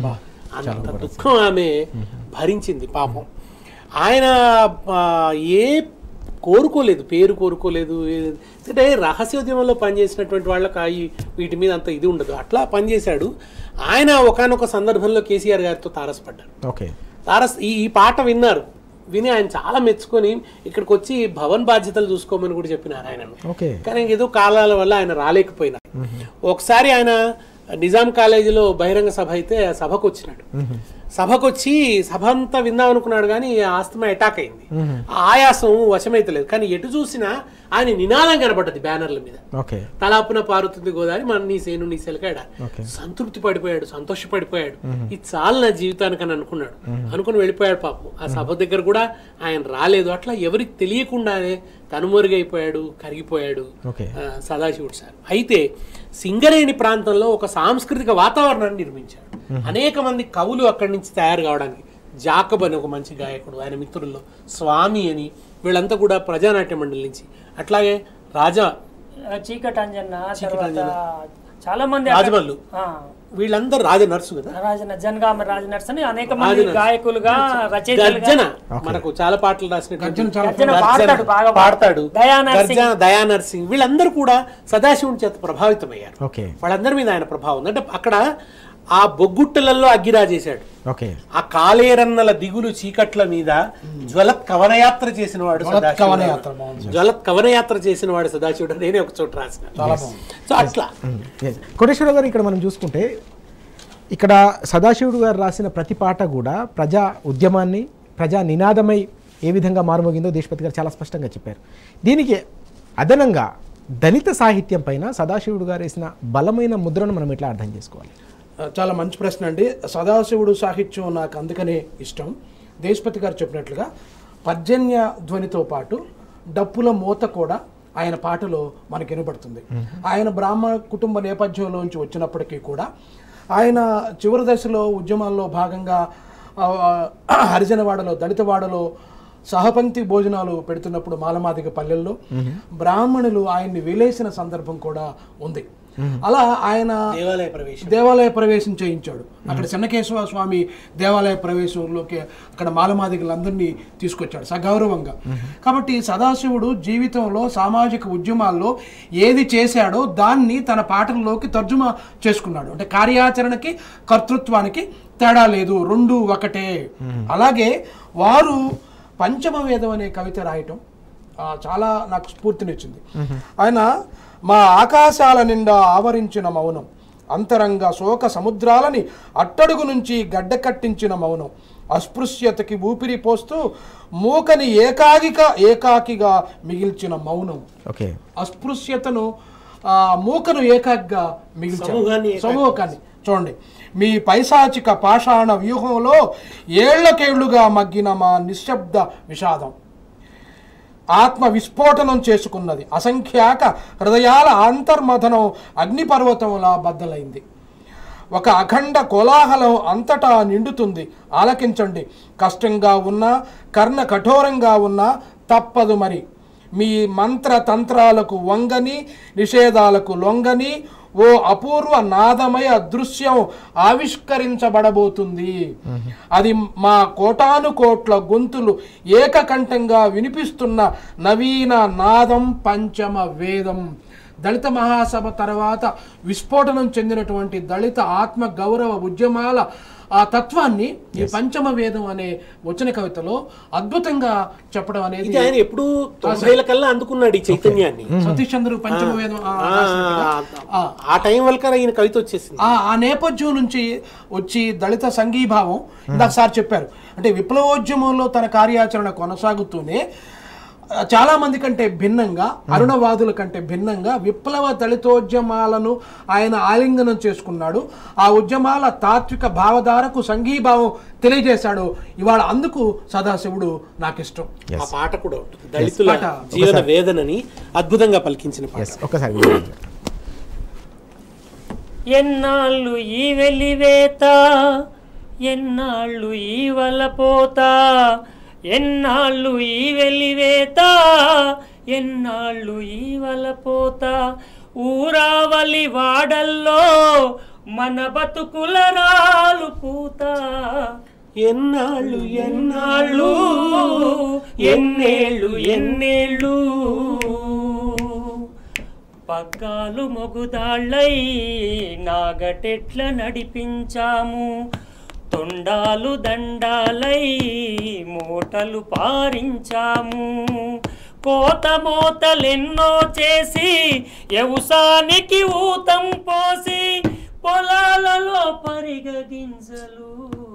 అంత దుఃఖం ఆమె భరించింది పాపం ఆయన ఆ, ఏ కోరుకోలేదు పేరు కోరుకోలేదు ఏ- అంటే రహస్యోద్యమంలో పనిచేసినటువంటి వాళ్ళకి ఆ ఈ- వీటి మీద అంత ఇది ఉండదు అట్లా పనిచేశాడు ఆయన ఒకానొక సందర్భంలో కేసీఆర్ గారితో తారసపడ్డారు ఓకే తారస్ ఈ ఈ పాట విన్నారు విని ఆయన చాలా మెచ్చుకొని ఇక్కడికి వచ్చి భవన్ బాధ్యతలు చూసుకోమని కూడా చెప్పినారు ఆయనను ఓకే కానీ ఏదో కాలాల వల్ల ఆయన రాలేకపోయినారు ఒకసారి ఆయన నిజాం కాలేజీలో బహిరంగ సభ అయితే ఆ సభకు వచ్చినాడు సభకు వచ్చి సభ అంతా విందాం అనుకున్నాడు కానీ ఆస్తమా అటాక్ అయింది ఆ ఆయాసం వశమైతలేదు కానీ ఎటు చూసినా ఆయన నినాదం కనబడ్డది బ్యానర్ల మీద ఓకే తలాపున పారుతుంది గోదావరి మన నీ సేను నీ సెలకాడ ఓకే. సంతృప్తి పడిపోయాడు సంతోషపడిపోయాడు ఇది చాలు నా జీవితానికి అని అనుకున్నాడు అనుకుని వెళ్ళిపోయాడు పాపం ఆ సభ దగ్గర కూడా ఆయన రాలేదు అట్లా ఎవరికి తెలియకుండానే కనుమరుగైపోయాడు కరిగిపోయాడు ఓకే. ఆ, సదాశివుడు సార్ అయితే సింగరేణి ప్రాంతంలో ఒక సాంస్కృతిక వాతావరణాన్ని నిర్మించాడు అనేక మంది కవులు అక్కడి నుంచి తయారు కావడానికి జాకబ్ అని ఒక మంచి గాయకుడు ఆయన మిత్రుల్లో స్వామి అని వీళ్ళంతా కూడా ప్రజానాట్య మండలి నుంచి అట్లాగే రాజా చీకటి అంజన్న తర్వాత చాలా మంది రాజమల్లు ఆ, వీళ్ళందరూ రాజ నర్సు కదా రాజన జనగామ రాజనర్స్ అని అనేక మంది గాయకులుగా రచయితలుగా గర్జన మనకు చాలా పాటలు రాసినటువంటి గర్జన పాడతాడు బాగా పాడతాడు దయా నరసింహ్. గర్జన దయా నర్సింగ్ వీళ్ళందరూ కూడా సదాశివుని చేత ప్రభావితమయ్యారు ఓకే వాళ్ళందరి మీద ఆయన ప్రభావం ఉంది. అంటే అక్కడ ఆ బొగ్గుట్టలలో అగ్గిరా చేశాడు ఓకే ఆ కాళేరన్నల దిగులు చీకట్ల మీద జ్వలత్ కవనయాత్ర చేసిన వాడు సదాశివుడు. కవనయాత్ర బాగుంది. జ్వలత్ కవనయాత్ర చేసిన వాడు సదాశివుడు అని నేనే ఒక చోట రాసిన సో అట్లా Yes. కోటేశ్వర గారు ఇక్కడ మనం చూసుకుంటే ఇక్కడ సదాశివుడు గారు రాసిన ప్రతి పాట కూడా ప్రజా ఉద్యమాన్ని ప్రజా నినాదమై ఏ విధంగా మారుమోగిందో దేశపతి గారు చాలా స్పష్టంగా చెప్పారు దీనికి అదనంగా దళిత సాహిత్యం పైన సదాశివుడు గారు వేసిన బలమైన ముద్రను మనం ఎట్లా అర్థం చేసుకోవాలి చాలా మంచి ప్రశ్న అండి సదాశివుడు సాహిత్యం నాకు అందుకనే ఇష్టం దేశపతి గారు చెప్పినట్లుగా పర్జన్య ధ్వనితో పాటు డప్పుల మూత కూడా ఆయన పాటలో మనకి వినపడుతుంది ఆయన బ్రాహ్మణ కుటుంబ నేపథ్యంలోంచి వచ్చినప్పటికీ కూడా ఆయన చివరి దశలో ఉద్యమాల్లో భాగంగా ఆ, ఆ, హరిజనవాడలో దళితవాడలో సహపంక్తి భోజనాలు పెడుతున్నప్పుడు మాలమాదిగ పల్లెల్లో బ్రాహ్మణులు ఆయన్ని వెలేసిన సందర్భం కూడా ఉంది అలా ఆయన దేవాలయ ప్రవేశం దేవాలయ ప్రవేశం చేయించాడు అక్కడ చెన్నకేశవ స్వామి దేవాలయ ప్రవేశంలోకి అక్కడ మాలమాదిగలందరినీ తీసుకొచ్చాడు సగౌరవంగా కాబట్టి సదాశివుడు జీవితంలో సామాజిక ఉద్యమాల్లో ఏది చేశాడో దాన్ని తన పాటల్లోకి తర్జుమా చేసుకున్నాడు అంటే కార్యాచరణకి కర్తృత్వానికి తేడా లేదు రెండు ఒకటే అలాగే వారు పంచమ వేదం అనే కవిత రాయటం ఆ, చాలా నాకు స్ఫూర్తినిచ్చింది ఆయన మా ఆకాశాల నిండా ఆవరించిన మౌనం అంతరంగ శోక సముద్రాలని అట్టడుగు నుంచి గడ్డ కట్టించిన మౌనం అస్పృశ్యతకి ఊపిరి పోస్తూ మూకని ఏకాగిక ఏకాకిగా మిగిల్చిన మౌనం ఓకే అస్పృశ్యతను ఆ, మూకను ఏకాగ్గా మిగిల్చారు సమూహాన్ని ఏకాకి సమూహాన్ని చూడండి మీ పైశాచిక పాషాణ వ్యూహంలో ఏళ్లకేళ్లుగా మగ్గిన మా నిశ్శబ్ద విషాదం ఆత్మ విస్ఫోటనం చేసుకున్నది అసంఖ్యాక హృదయాల అంతర్మథనం అగ్నిపర్వతంలా బద్దలైంది ఒక అఖండ కోలాహలం అంతటా నిండుతుంది ఆలకించండి కష్టంగా ఉన్నా కర్ణ కఠోరంగా ఉన్నా తప్పదు మరి మీ మంత్ర తంత్రాలకు వంగని నిషేధాలకు లొంగని ఓ అపూర్వ నాదమయ దృశ్యం ఆవిష్కరించబడబోతుంది అది మా కోటాను కోట్ల గొంతులు ఏకకంఠంగా వినిపిస్తున్న నవీన నాదం పంచమ వేదం దళిత మహాసభ తర్వాత విస్ఫోటనం చెందినటువంటి దళిత ఆత్మ గౌరవ ఉద్యమాల ఆ తత్వాన్ని ఈ పంచమ వేదం అనే వచన కవితలో అద్భుతంగా చెప్పడం అనేది ఇది ఆయన ఎప్పుడు తొంభైల కల్లా అందుకున్నాడు ఈ చైతన్యాన్ని సతీష్ చంద్ర పంచమ వేదం ఆ, ఆ, రాసినట్టుగా. ఆ, ఆ టైం వరకు ఈయన కవిత వచ్చేసింది ఆ ఆ నేపథ్యం నుంచి వచ్చి దళిత సంఘీభావం ఇందాక సార్ చెప్పారు అంటే విప్లవోద్యమంలో తన కార్యాచరణ కొనసాగుతూనే ఆ, చాలా మంది కంటే భిన్నంగా అరుణవాదుల కంటే భిన్నంగా విప్లవ దళితోద్యమాలను ఆయన ఆలింగనం చేసుకున్నాడు ఆ ఉద్యమాల తాత్విక భావధారకు సంఘీభావం తెలియజేశాడు ఇవాళ అందుకు సదాశివుడు నాకు ఇష్టం ఆ పాట కూడా ఉంటుంది దళితుల పాట. జీవన వేదనని అద్భుతంగా పలికించిన పాట ఎస్ ఒకసారి వినండి. ఎన్నాళ్ళు ఈ వెలివేత ఎన్నాళ్ళు ఈ వలపోత ఎన్నాళ్ళు ఈ వెలివేత ఎన్నాళ్ళు ఈ వలపోత ఊరావలి వాడల్లో మన బతుకుల రాలు పూత ఎన్నాళ్ళు ఎన్నాళ్ళు ఎన్నేళ్ళు ఎన్నేళ్ళు పగ్గాలు మొగుదాళ్ళై నాగటెట్ల నడిపించాము తొండాలు దండాలై మూటలు పారించాము కోత మోతలెన్నో చేసి వ్యవసానికి ఊతం పోసి పొలాలలో పరిగగింజలు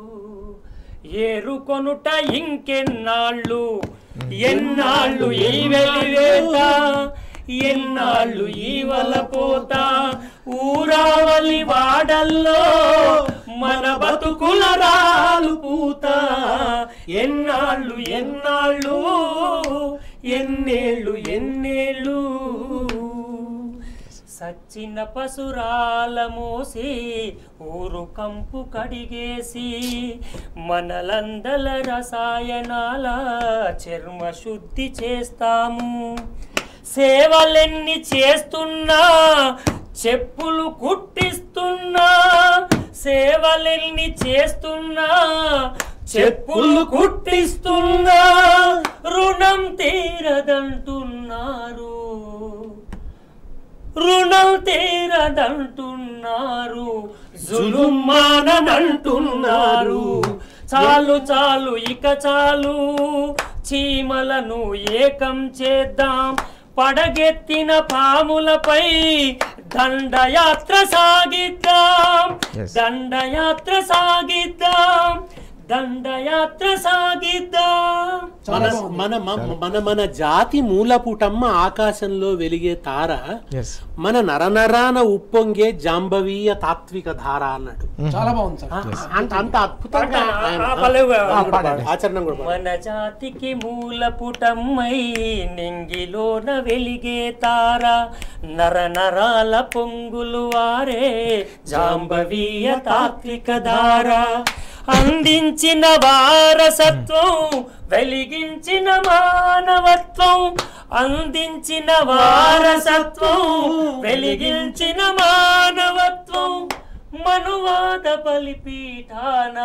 ఏరుకొనుట ఇంకెన్నాళ్ళు ఎన్నాళ్ళు ఈ వెలివేత ఎన్నాళ్ళు ఈ వలపోత ఊరావలి వాడల్లో మన బతుకుల రాలు పూత ఎన్నాళ్ళు ఎన్నాళ్ళు ఎన్నేళ్ళు ఎన్నేళ్ళు సచ్చిన పసురాల మోసి ఊరు కంపు కడిగేసి మనలందల రసాయనాల చర్మ శుద్ధి చేస్తాము సేవలెన్ని చేస్తున్నా చెప్పులు కుట్టిస్తున్నా సేవలెన్ని చేస్తున్నా చెప్పులు కుట్టిస్తున్నా రుణం తీరదంటున్నారు రుణం తీరదంటున్నారు జులుమానంటున్నారు చాలు చాలు ఇక చాలు చీమలను ఏకం చేద్దాం పడగెత్తిన పాములపై దండయాత్ర సాగిద్దాం Yes. దండయాత్ర సాగిద్దాం దండయాత్ర సాగిద్దాం మన మన మ- మన మన జాతి మూలపుటమ్మ ఆకాశంలో వెలిగే తార ఎస్ మన నరనరాన ఉప్పొంగే జాంబవీయ తాత్విక ధార అన్నాడు చాలా బాగుంది సార్ ఆ, అంత అంత అద్భుతంగా పాట, ఆ, ఆయన- ఆ పల్లవి ఆ, పాడండి. ఆచరణ కూడా పాడండి. మన జాతికి మూలపుటమ్మై నింగిలోన వెలిగే తార నర నరాల పొంగులు వారే జాంబవీయ తాత్విక ధార అందించిన వారసత్వం వెలిగించిన మానవత్వం అందించిన వారసత్వం వెలిగించిన మానవత్వం మనువాద బలిపీఠాన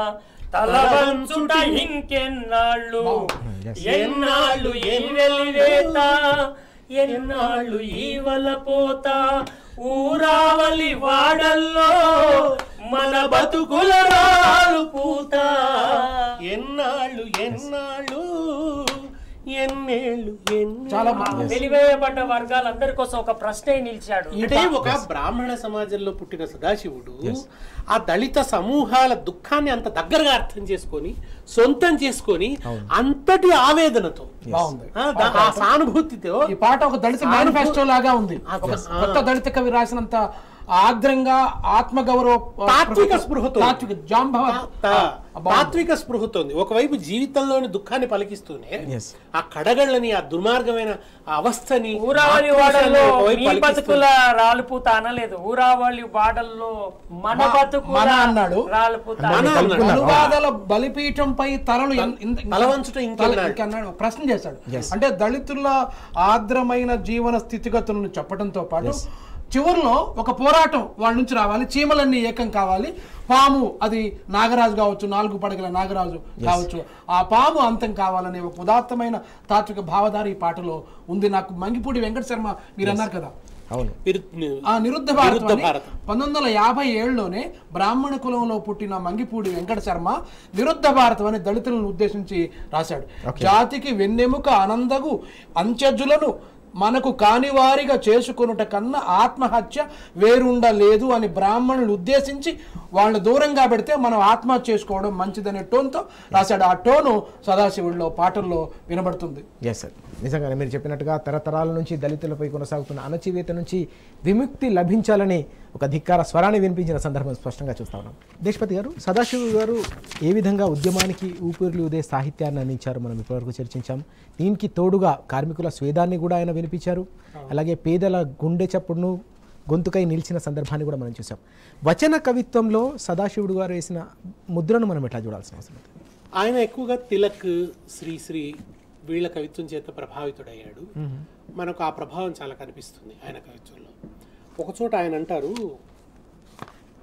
తలవంచుట ఇంకెన్నాళ్ళు Yes. ఎన్నాళ్ళు ఈ వెలివేత ఎన్నాళ్ళు ఈ వలపోత ఊరావలి వాడల్లో మన బతుకుల రాలు పూత ఎన్నాళ్ళు ఎన్నాళ్ళు ఎన్నేళ్ళు ఎన్నేళ్ళు చాలా ఆ బాగుంది వెలివేయబడ్డ వర్గాలందరి కోసం ఒక ప్రశ్నే నిలిచాడు అంటే ఒక బ్రాహ్మణ సమాజంలో పుట్టిన సదాశివుడు ఆ దళిత సమూహాల దుఃఖాన్ని అంత దగ్గరగా అర్థం చేసుకొని సొంతం చేసుకొని అంతటి ఆవేదనతో బాగుంది ఆ, దా- ఆ సానుభూతితో ఈ పాట ఒక దళిత మేనిఫెస్టో లాగా ఉంది ఆ, ఒక ఆ. కొత్త దళిత కవి రాసినంత ఆగ్రంగా ఆత్మగౌరవ తాత్విక స్పృహతో. తాత్విక జాంబవ తా- ఆ, బాగుంది. తాత్విక స్పృహతోంది ఒకవైపు జీవితంలోని దుఃఖాన్ని పలికిస్తూనే Yes. ఆ కడగళ్ళని ఆ దుర్మార్గమైన ఆ అవస్థని ఊరావళి ఆక్రోశాన్ని వాడల్లో ఒకవైపు మీ పలికిస్తూ- బతుకుల రాలుపూత అనలేదు ఊరావళి వాడల్లో మన మా- బతుకుల మన అన్నాడు. రాలుపూత మన అన్నాడు. అన్నాడు. అనువాదాల బలిపీఠంపై తలలు ఎన్- ఇంత- తలవంచుట ఇంకెన్నాడు? తల- ఇంకెన్నాడు? ప్రశ్న చేశాడు Yes. అంటే దళితుల ఆర్ద్రమైన జీవన స్థితిగతులను చెప్పడంతో పాటు చివరిలో ఒక పోరాటం వాళ్ళ నుంచి రావాలి చీమలన్నీ ఏకం కావాలి పాము అది నాగరాజు కావచ్చు నాలుగు పడగల నాగరాజు కావచ్చు ఆ పాము అంతం కావాలనే ఒక ఉదాత్తమైన తాత్విక భావధార ఈ పాటలో ఉంది నాకు మంగిపూడి వెంకట శర్మ మీరు అన్నారు కదా అవును విరు- ఆ నిరుద్ధ భారతం నిరుద్ధ అని భారతం. పంతొమ్మిది వందల యాభై ఏడులోనే బ్రాహ్మణ కులంలో పుట్టిన మంగిపూడి వెంకట శర్మ నిరుద్ధ భారతం అనే దళితులను ఉద్దేశించి రాశాడు జాతికి వెన్నెముక ఆనందగు అంచెజులను మనకు కానివారిగా చేసుకొనుట కన్నా ఆత్మహత్య వేరుండలేదు అని బ్రాహ్మణులు ఉద్దేశించి వాళ్ళని దూరంగా పెడితే మనం ఆత్మహత్య చేసుకోవడం మంచిదనే టోన్తో రాశాడు ఆ టోను సదాశివుడిలో పాటల్లో వినబడుతుంది ఎస్ సార్ నిజంగానే మీరు చెప్పినట్టుగా తరతరాల నుంచి దళితులపై కొనసాగుతున్న అణచివేత నుంచి విముక్తి లభించాలని ఒక ధిక్కార స్వరాన్ని వినిపించిన సందర్భం స్పష్టంగా చూస్తా ఉన్నాం దేశపతి గారు సదాశివ గారు ఏ విధంగా ఉద్యమానికి ఊపిరిలు ఉదే సాహిత్యాన్ని అందించారు మనం ఇప్పటివరకు చర్చించాం దీనికి తోడుగా కార్మికుల స్వేదాన్ని కూడా ఆయన వినిపించారు అలాగే పేదల గుండె చప్పుడును గొంతుకై నిలిచిన సందర్భాన్ని కూడా మనం చూసాం వచన కవిత్వంలో సదాశివుడు గారు వేసిన ముద్రను మనం ఎట్లా చూడాల్సిన అవసరం ఉంది ఆయన ఎక్కువగా తిలక్ శ్రీశ్రీ వీళ్ళ కవిత్వం చేత ప్రభావితుడయ్యాడు మనకు ఆ ప్రభావం చాలా కనిపిస్తుంది ఆయన కవిత్వంలో ఒకచోట ఆయన అంటారు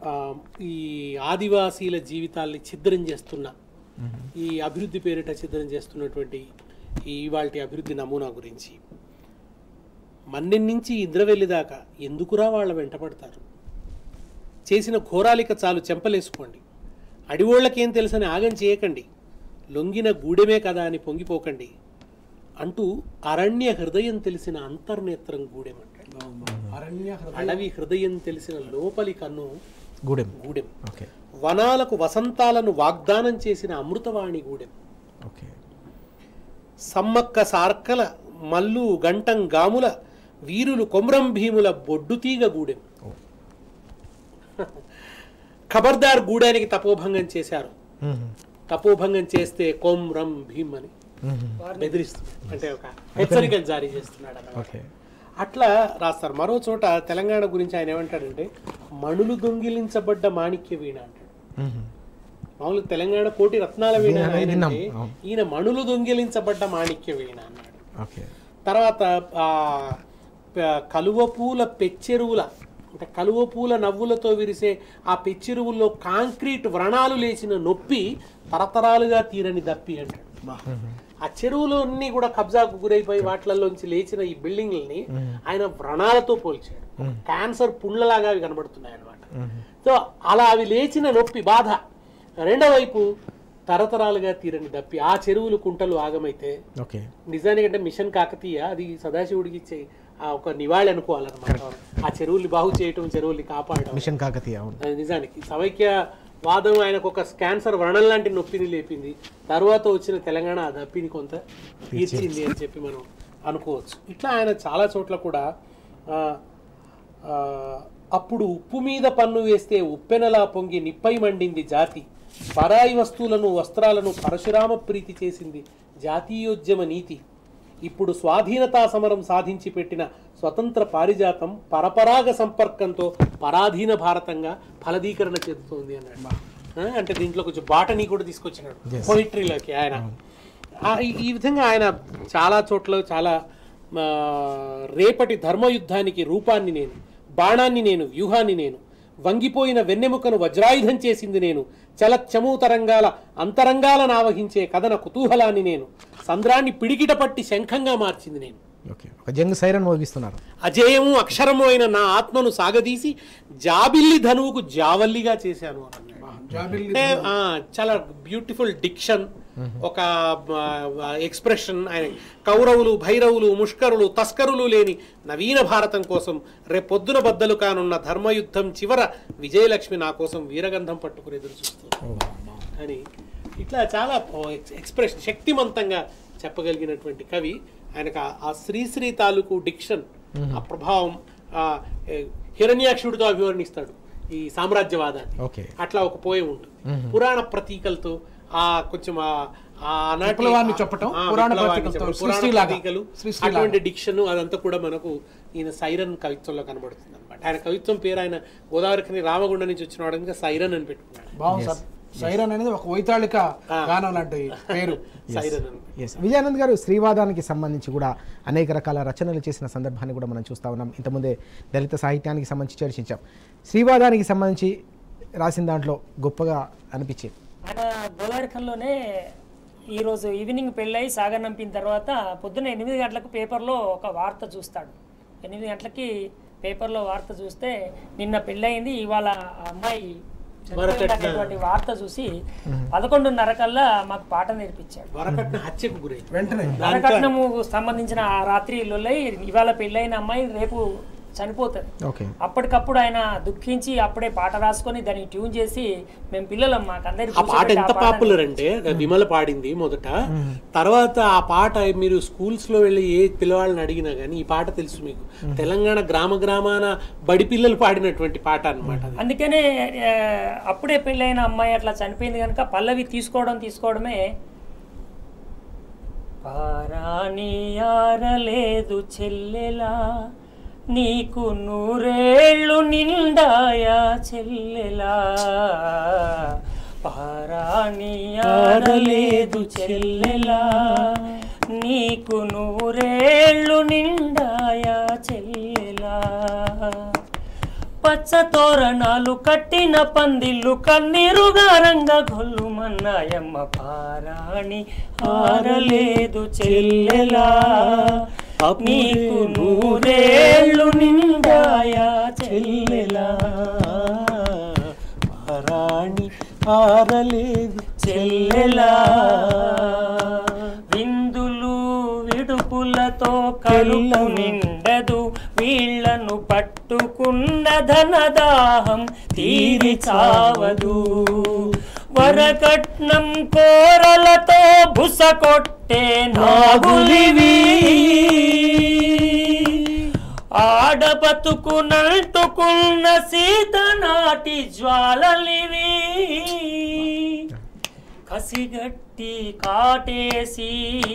ఆ, ఈ ఆదివాసీల జీవితాల్ని ఛిద్రం చేస్తున్న ఈ అభివృద్ధి పేరిట ఛిద్రం చేస్తున్నటువంటి ఈ ఇవాల్టి అభివృద్ధి నమూనా గురించి మన్నెం నుంచి ఇంద్రవెల్లి దాకా ఎందుకురా వాళ్ళ వెంటపడతారు చేసిన ఘోరాలిక చాలు చెంపలేసుకోండి అడివోళ్ళకేం తెలుసని ఆగం చేయకండి లొంగిన గూడెమే కదా అని పొంగిపోకండి అంటూ అరణ్య హృదయం తెలిసిన అంతర్నేత్రం గూడెమంటాడు అరణ్య హృదయ అడవి హృదయం తెలిసిన లోపలి కన్ను గూడెం గూడెం ఓకే వనాలకు వసంతాలను వాగ్దానం చేసిన అమృతవాణి గూడెం ఓకే సమ్మక్క సార్కల మల్లు గంటం గాముల వీరులు కొమ్రం భీముల బొడ్డుతీగ గూడెం ఖబర్దార్ గూడానికి తపోభంగం చేశారు మ్మ్. తపోభంగం చేస్తే కొమ్రం భీమ్ అని మ్మ్. బెదిరిస్తుంది అంటే ఒక హెచ్చరికలు జారీ చేస్తున్నాడు అన్నమాట. ఓకే అట్లా రాస్తారు మరో చోట తెలంగాణ గురించి ఆయన ఏమంటాడంటే మణులు దొంగిలించబడ్డ మాణిక్య వీణ అంటాడు మ్మ్. మామూలుగా తెలంగాణ కోటి రత్నాల వీణ వీణ ఆయన విన్నాం, అంటే, అవును. ఈయన మణులు దొంగిలించబడ్డ మాణిక్య వీణ అన్నాడు ఓకే తర్వాత ఆ ప- కలువ పూల పెచ్చెరువుల అంటే కలువ పూల నవ్వులతో విరిసే ఆ పెచ్చెరువుల్లో కాంక్రీట్ వ్రణాలు లేచిన నొప్పి తరతరాలుగా తీరని దప్పి అంటాడు ఆ చెరువులు అన్ని కూడా కబ్జాకు గురైపోయి వాటిలలోంచి లేచిన ఈ బిల్డింగ్లని ఆయన వ్రణాలతో పోల్చాడు క్యాన్సర్ పుండ్లలాగా అవి కనబడుతున్నాయి అనమాట సో అలా అవి లేచిన నొప్పి బాధ రెండో వైపు తరతరాలుగా తీరని దప్పి ఆ చెరువులు కుంటలు ఆగమైతే ఓకే నిజానికంటే మిషన్ కాకతీయ అది సదాశివుడికి ఇచ్చే ఆ ఒక నివాళి అనుకోవాలన్నమాట ఆ చెరువుల్ని బాగు చేయటం చెరువుల్ని కాపాడడం మిషన్ కాకతీయ అవును అది నిజానికి సమైక్య వాదం ఆయనకు ఒక క్యాన్సర్ వ్రణం లాంటి నొప్పిని లేపింది తర్వాత వచ్చిన తెలంగాణ ఆ దప్పిని కొంత తీర్చింది అని చెప్పి మనం అనుకోవచ్చు ఇట్లా ఆయన చాలా చోట్ల కూడా ఆ, ఆ, అప్పుడు ఉప్పు మీద పన్ను వేస్తే ఉప్పెనలా పొంగి నిప్పై మండింది జాతి పరాయి వస్తువులను వస్త్రాలను పరశురామ ప్రీతి చేసింది జాతీయోద్యమ నీతి ఇప్పుడు స్వాధీనతా సమరం సాధించి పెట్టిన స్వతంత్ర పారిజాతం పరపరాగ సంపర్కంతో పరాధీన భారతంగా ఫలదీకరణ చెందుతోంది అన్నాడు ఆ, అంటే దీంట్లో కొంచెం బాటనీ కూడా తీసుకొచ్చినాడు పోయిటరీలోకి ఆయన ఆ, ఈ- ఈ విధంగా ఆయన చాలా చోట్ల చాలా ఆ, రేపటి ధర్మయుద్ధానికి రూపాన్ని నేను బాణాన్ని నేను వ్యూహాన్ని నేను వంగిపోయిన వెన్నెముకను వజ్రాయుధం చేసింది నేను చలచ్చమూ తరంగాల అంతరంగాలను ఆవహించే కథన కుతూహలాన్ని నేను సంద్రాన్ని పిడికిట పట్టి శంఖంగా మార్చింది నేను ఓకే ఒక జంగ్ సైరన్ మోగిస్తున్నారు అజేయము అక్షరము అయిన నా ఆత్మను సాగదీసి జాబిల్లి ధనువుకు జావల్లిగా చేశాను అని అన్నాడు. జాబిల్లి అంటే ఆ, చాలా బ్యూటిఫుల్ డిక్షన్ ఒక ఎక్స్ప్రెషన్ ఆయన కౌరవులు భైరవులు ముష్కరులు తస్కరులు లేని నవీన భారతం కోసం రేపొద్దున బద్దలు కానున్న ధర్మయుద్ధం చివర విజయలక్ష్మి నా కోసం వీరగంధం పట్టుకుని ఎదురు చూస్తుంది అని ఇట్లా చాలా ఎక్స్ప్రెషన్ శక్తివంతంగా చెప్పగలిగినటువంటి కవి ఆయనకు ఆ- ఆ శ్రీశ్రీ తాలూకు డిక్షన్ ఆ ప్రభావం ఆ, ఏ, హిరణ్యాక్షుడితో అభివర్ణిస్తాడు ఈ సామ్రాజ్యవాదాన్ని ఓకే అట్లా ఒక పోయం ఉంటుంది పురాణ ప్రతీకలతో ఆ కొంచెం ఆ ఆ ఆనాటి విప్లవాన్ని చెప్పటం, ఆ, పురాణ విప్లవాన్ని ప్రతీకలతో, చెప్పటం, పురాణ సృష్టిలాగా. ప్రతీకలు సృష్టిలాగా. అటువంటి డిక్షన్ అదంతా కూడా మనకు ఈయన సైరన్ కవిత్వంలో కనబడుతుంది అనమాట ఆయన కవిత్వం పేరు ఆయన గోదావరికి రామగుండ నుంచి వచ్చిన వాడు సైరన్ అని పెట్టుకున్నాడు బాగుంది సార్ సైరన్ అనేది ఒక వైతాళిక గానం లాంటి పేరు సైరన్ అని ఎస్ విజయానంద్ గారు శ్రీవాదానికి సంబంధించి కూడా అనేక రకాల రచనలు చేసిన సందర్భాన్ని కూడా మనం చూస్తూ ఉన్నాం ఇంతకుముందే దళిత సాహిత్యానికి సంబంధించి చర్చించాం శ్రీవాదానికి సంబంధించి రాసిన దాంట్లో గొప్పగా అనిపించేది ఆయన గోదావరిఖంలోనే ఈరోజు ఈవినింగ్ పెళ్ళై సాగనంపిన తర్వాత పొద్దున్న ఎనిమిది గంటలకు పేపర్లో ఒక వార్త చూస్తాడు ఎనిమిది గంటలకి పేపర్లో వార్త చూస్తే నిన్న పెళ్ళయింది ఇవాళ ఆ అమ్మాయి చనిపోయిందనేటువంటి వార్త చూసి పదకొండున్నర కల్లా మాకు పాట నేర్పించాడు వరకట్న హత్యకు గురై వెంటనే వరకట్నము సంబంధించిన ఆ రాత్రి లొల్లై ఇవాళ పెళ్ళైన అమ్మాయి రేపు చనిపోతుంది ఓకే అప్పటికప్పుడు ఆయన దుఃఖించి అప్పుడే పాట రాసుకొని దాన్ని ట్యూన్ చేసి మేము పిల్లలం మాకు అందరికి ఆ పాట ఎంత పాపులర్ అంటే విమల పాడింది మొదట తర్వాత ఆ పాట మీరు స్కూల్స్ లో వెళ్ళి ఏ పిల్లవాళ్ళని అడిగినా గానీ ఈ పాట తెలుసు మీకు తెలంగాణ గ్రామ గ్రామాన బడి పిల్లలు పాడినటువంటి పాట అన్నమాట అది అందుకనే ఆ, అప్పుడే పెళ్ళైన అమ్మాయి అట్లా చనిపోయింది కనుక పల్లవి తీసుకోవడం తీసుకోవడమే పారాని ఆరలేదు చెల్లెలా నీకు నూరేళ్ళు నిండాయా చెల్లెలా పారాని ఆరలేదు చెల్లెలా నీకు నూరేళ్ళు నిండాయా చెల్లెలా పచ్చ తోరణాలు కట్టిన పందిళ్ళు కన్నీరుగా రంగ గొల్లుమన్నాయమ్మ పారాణి ఆరలేదు చెల్లెలా నీకు నూరేళ్ళు నిండాయా చెల్లెలా పారాణి ఆరలేదు చెల్లెలా విందులు విడుపులతో కడుపు నిండదు వీళ్లను పట్టుకున్న ధనదాహం తీరి చావదు వరకట్నం కోరలతో బుస కొట్టే నాగులివి ఆడబతుకునంటుకున్న సీత నాటి జ్వాలలివి కసిగట్టి కాటేసి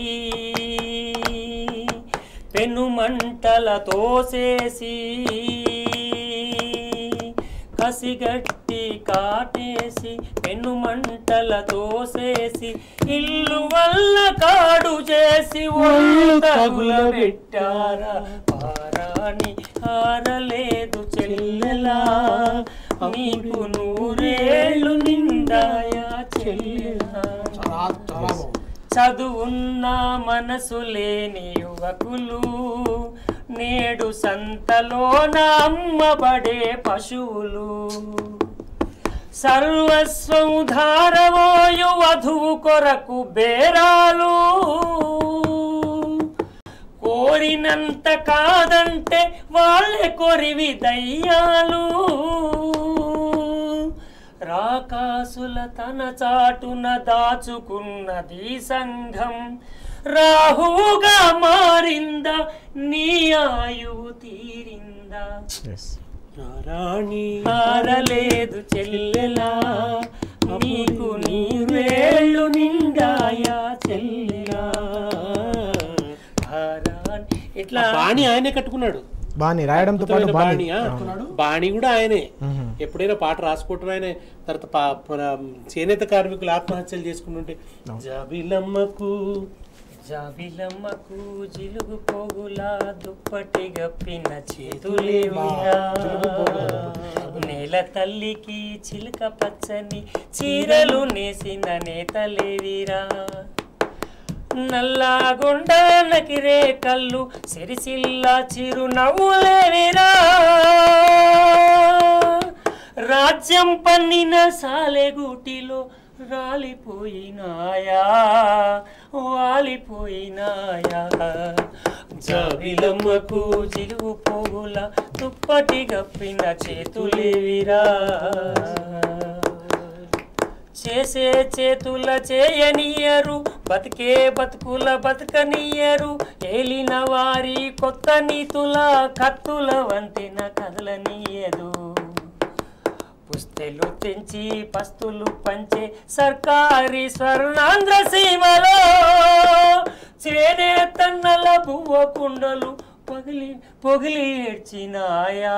పెనుమంటల తోసేసి కసిగట్టి కాటేసి పెనుమంటల తోసేసి ఇల్లు వల్ల కాడు చేసి ఒళ్ళు తగుల పెట్టారా పారాని హారలేదు చెల్లెలా నీకు నూరేళ్ళు నిండాయా చెల్లెలా చాలా చాలా బాగుంది చదువున్న మనసు లేని యువకులు నేడు సంతలోన అమ్మబడే పశువులు సర్వస్వం ధారవోయు వధువు కొరకు బేరాలు కోరినంత కాదంటే వాళ్ళే కొరివి దయ్యాలు రాకాసుల తన చాటున దాచుకున్నది సంఘం రాహుగా మారిందా నీ ఆయువు తీరిందా రాణి మారలేదు చెల్లెలా నీకు నీవేళ్ళు నిండాయా చెల్లెలా హారాని. ఇట్లా బాణి ఆయనే కట్టుకున్నాడు బాణి రాయడంతో పాటు అద్భుతమైన బాణి బాణి ఆ? బాణి కూడా ఆయనే ఎప్పుడైనా పాట రాసుకోవటం ఆయనే తర్వాత పా- మన చేనేత కార్మికులు ఆత్మహత్యలు చేసుకుంటుంటే జబిలమ్మకు జాబిలమ్మకు జిలుగు పోగులా దుప్పటి గప్పిన చేతులేవిరా నేల తల్లికి చిలుక పచ్చని చీరలు నేసిన నేతలేవిరా నల్లాగొండ నకిరే కళ్ళు సిరిసిల్ల చిరు నవ్వులేవిరా రాజ్యం పన్నిన సాలెగూటిలో రాలిపోయినాయా వాలిపోయినాయా జాబిలమ్మకు జిలుగు పోగుల దుప్పటి గప్పిన చేతులేవిరా చేసే చేతుల చేయనియరు బతికే బతుకుల బతకనియరు ఏలిన వారి కొత్త నీతుల కత్తుల వంతెన కదలనీయదు పుస్తెలు తెంచి పస్తులు పంచే సర్కారీ స్వర్ణాంధ్ర సీమలో చేనే తన్నల పువ్వ కుండలు పగిలి పొగిలి ఏడ్చినాయా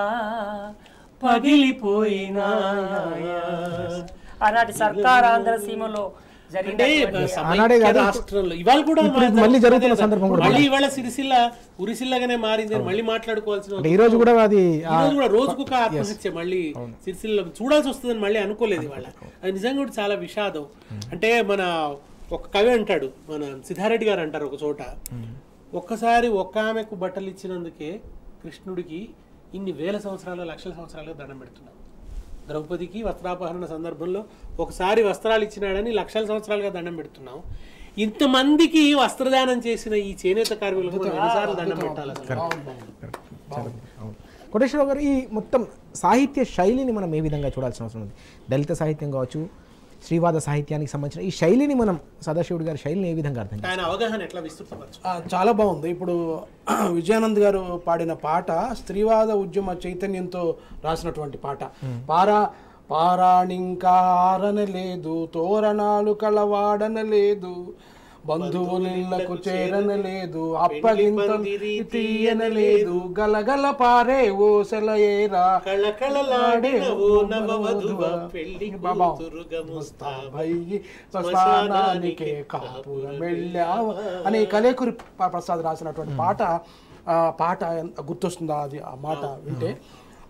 పగిలిపోయినాయా ఆనాటి సర్కార్ ఆంధ్ర సీమలో అంటే జరిగినటువంటి ఆనాడే సమైక్య కాదు, రాష్ట్రంలో ఇవాళ కూడా ఇప్పుడు మా- మళ్ళీ జరుగుతున్న సందర్భం కూడా మళ్ళీ ఇవాళ సిరిసిల్ల ఉరిసిల్లగానే మారింది అని మళ్ళీ మాట్లాడుకోవాల్సిన అంటే ఈ రోజు కూడా అది ఈ రోజు కూడా రోజుకు ఒక ఆత్మహత్య మళ్ళీ సిరిసిల్ల చూడాల్సి వస్తుందని మళ్ళీ అనుకోలేదు ఇవాళ అది నిజంగా కూడా చాలా విషాదం అంటే మన ఒక కవి అంటాడు మన సిద్ధారెడ్డి గారు అంటారు ఒక చోట ఒక్కసారి ఒక్క ఆమెకు బట్టలు ఇచ్చినందుకే కృష్ణుడికి ఇన్ని వేల సంవత్సరాలు లక్షల సంవత్సరాలుగా దండం పెడుతున్నాం ద్రౌపదికి వస్త్రాపహరణ సందర్భంలో ఒకసారి వస్త్రాలు ఇచ్చినాడని లక్షల సంవత్సరాలుగా దండం పెడుతున్నాం ఇంతమందికి వస్త్రదానం చేసిన ఈ చేనేత కార్మికులకు మనం ఎన్నిసార్లు దండం పెట్టాలి అసలు? అవును కోటేశ్వరరావు గారు ఈ మొత్తం సాహిత్య శైలిని మనం ఏ విధంగా చూడాల్సిన అవసరం ఉంది దళిత సాహిత్యం కావచ్చు శ్రీవాద సాహిత్యానికి సంబంధించిన ఈ శైలిని మనం సదాశివుడి గారి శైలిని ఏ విధంగా అర్థం ఆయన అవగాహన ఎట్లా విస్తృతపరచు ఆ, చాలా బాగుంది ఇప్పుడు విజయానంద్ గారు పాడిన పాట స్త్రీవాద ఉద్యమ చైతన్యంతో రాసినటువంటి పాట పారా పారాణింకా ఆరనలేదు తోరణాలు కలవాడనలేదు బంధువులిళ్లకు చేరనలేదు అప్పగింత తీయనలేదు గలగల పారే ఓసెలయేరా కళకళలాడిన ఓ నవవధువ పెళ్లి బాబా. కూతురుగా ముస్తాబయ్యి శ్మశానానికే కాపురం వెళ్ళావా అని కలేకురి ప- ప్రసాద్ రాసినటువంటి పాట ఆ పాట ఎంత గుర్తొస్తుందా అది ఆ మాట వింటే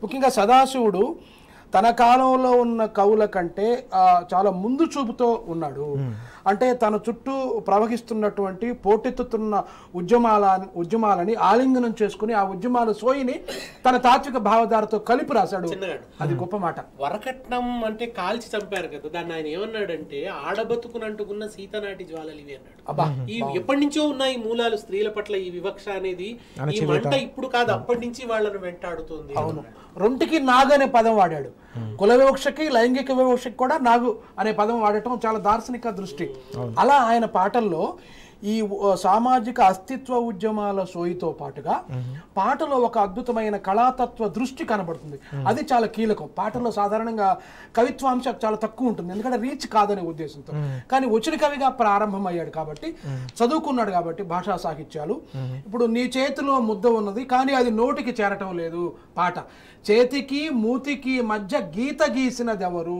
ముఖ్యంగా సదాశివుడు తన కాలంలో ఉన్న కవుల కంటే ఆ, చాలా ముందు చూపుతో ఉన్నాడు అంటే తన చుట్టూ ప్రవహిస్తున్నటువంటి పోటెత్తుతున్న ఉద్యమాల ఉద్యమాలని ఆలింగనం చేసుకుని ఆ ఉద్యమాల సోయిని తన తాత్విక భావధారతో కలిపి రాశాడు చిన్నగాడు. అది గొప్ప మాట వరకట్నం అంటే కాల్చి చంపారు కదా దాన్ని ఆయన ఏమన్నాడంటే ఆడబతుకునంటుకున్న సీతనాటి జ్వాలలు ఇవి అన్నాడు అబ్బా ఈ ఎప్పటి నుంచో ఉన్నాయి మూలాలు స్త్రీల పట్ల ఈ వివక్ష అనేది ఈ మంట ఇప్పుడు కాదు అప్పటి నుంచి వాళ్ళను వెంటాడుతుంది అవును రొంటికి నాగు అనే పదం వాడాడు కుల వివక్షకి లైంగిక వివక్షకి కూడా నాగు అనే పదం వాడటం చాలా దార్శనిక దృష్టి అలా ఆయన పాటల్లో ఈ ఉ- సామాజిక అస్తిత్వ ఉద్యమాల సోయితో పాటుగా పాటలో ఒక అద్భుతమైన కళాతత్వ దృష్టి కనబడుతుంది అది చాలా కీలకం పాటల్లో సాధారణంగా కవిత్వాంశం చాలా తక్కువ ఉంటుంది ఎందుకంటే రీచ్ కాదనే ఉద్దేశంతో కానీ వచ్చిన కవిగా ప్రారంభం అయ్యాడు కాబట్టి చదువుకున్నాడు కాబట్టి భాషా సాహిత్యాలు ఇప్పుడు నీ చేతిలో ముద్ద ఉన్నది కానీ అది నోటికి చేరటం లేదు పాట చేతికి మూతికి మధ్య గీత గీసినది ఎవరు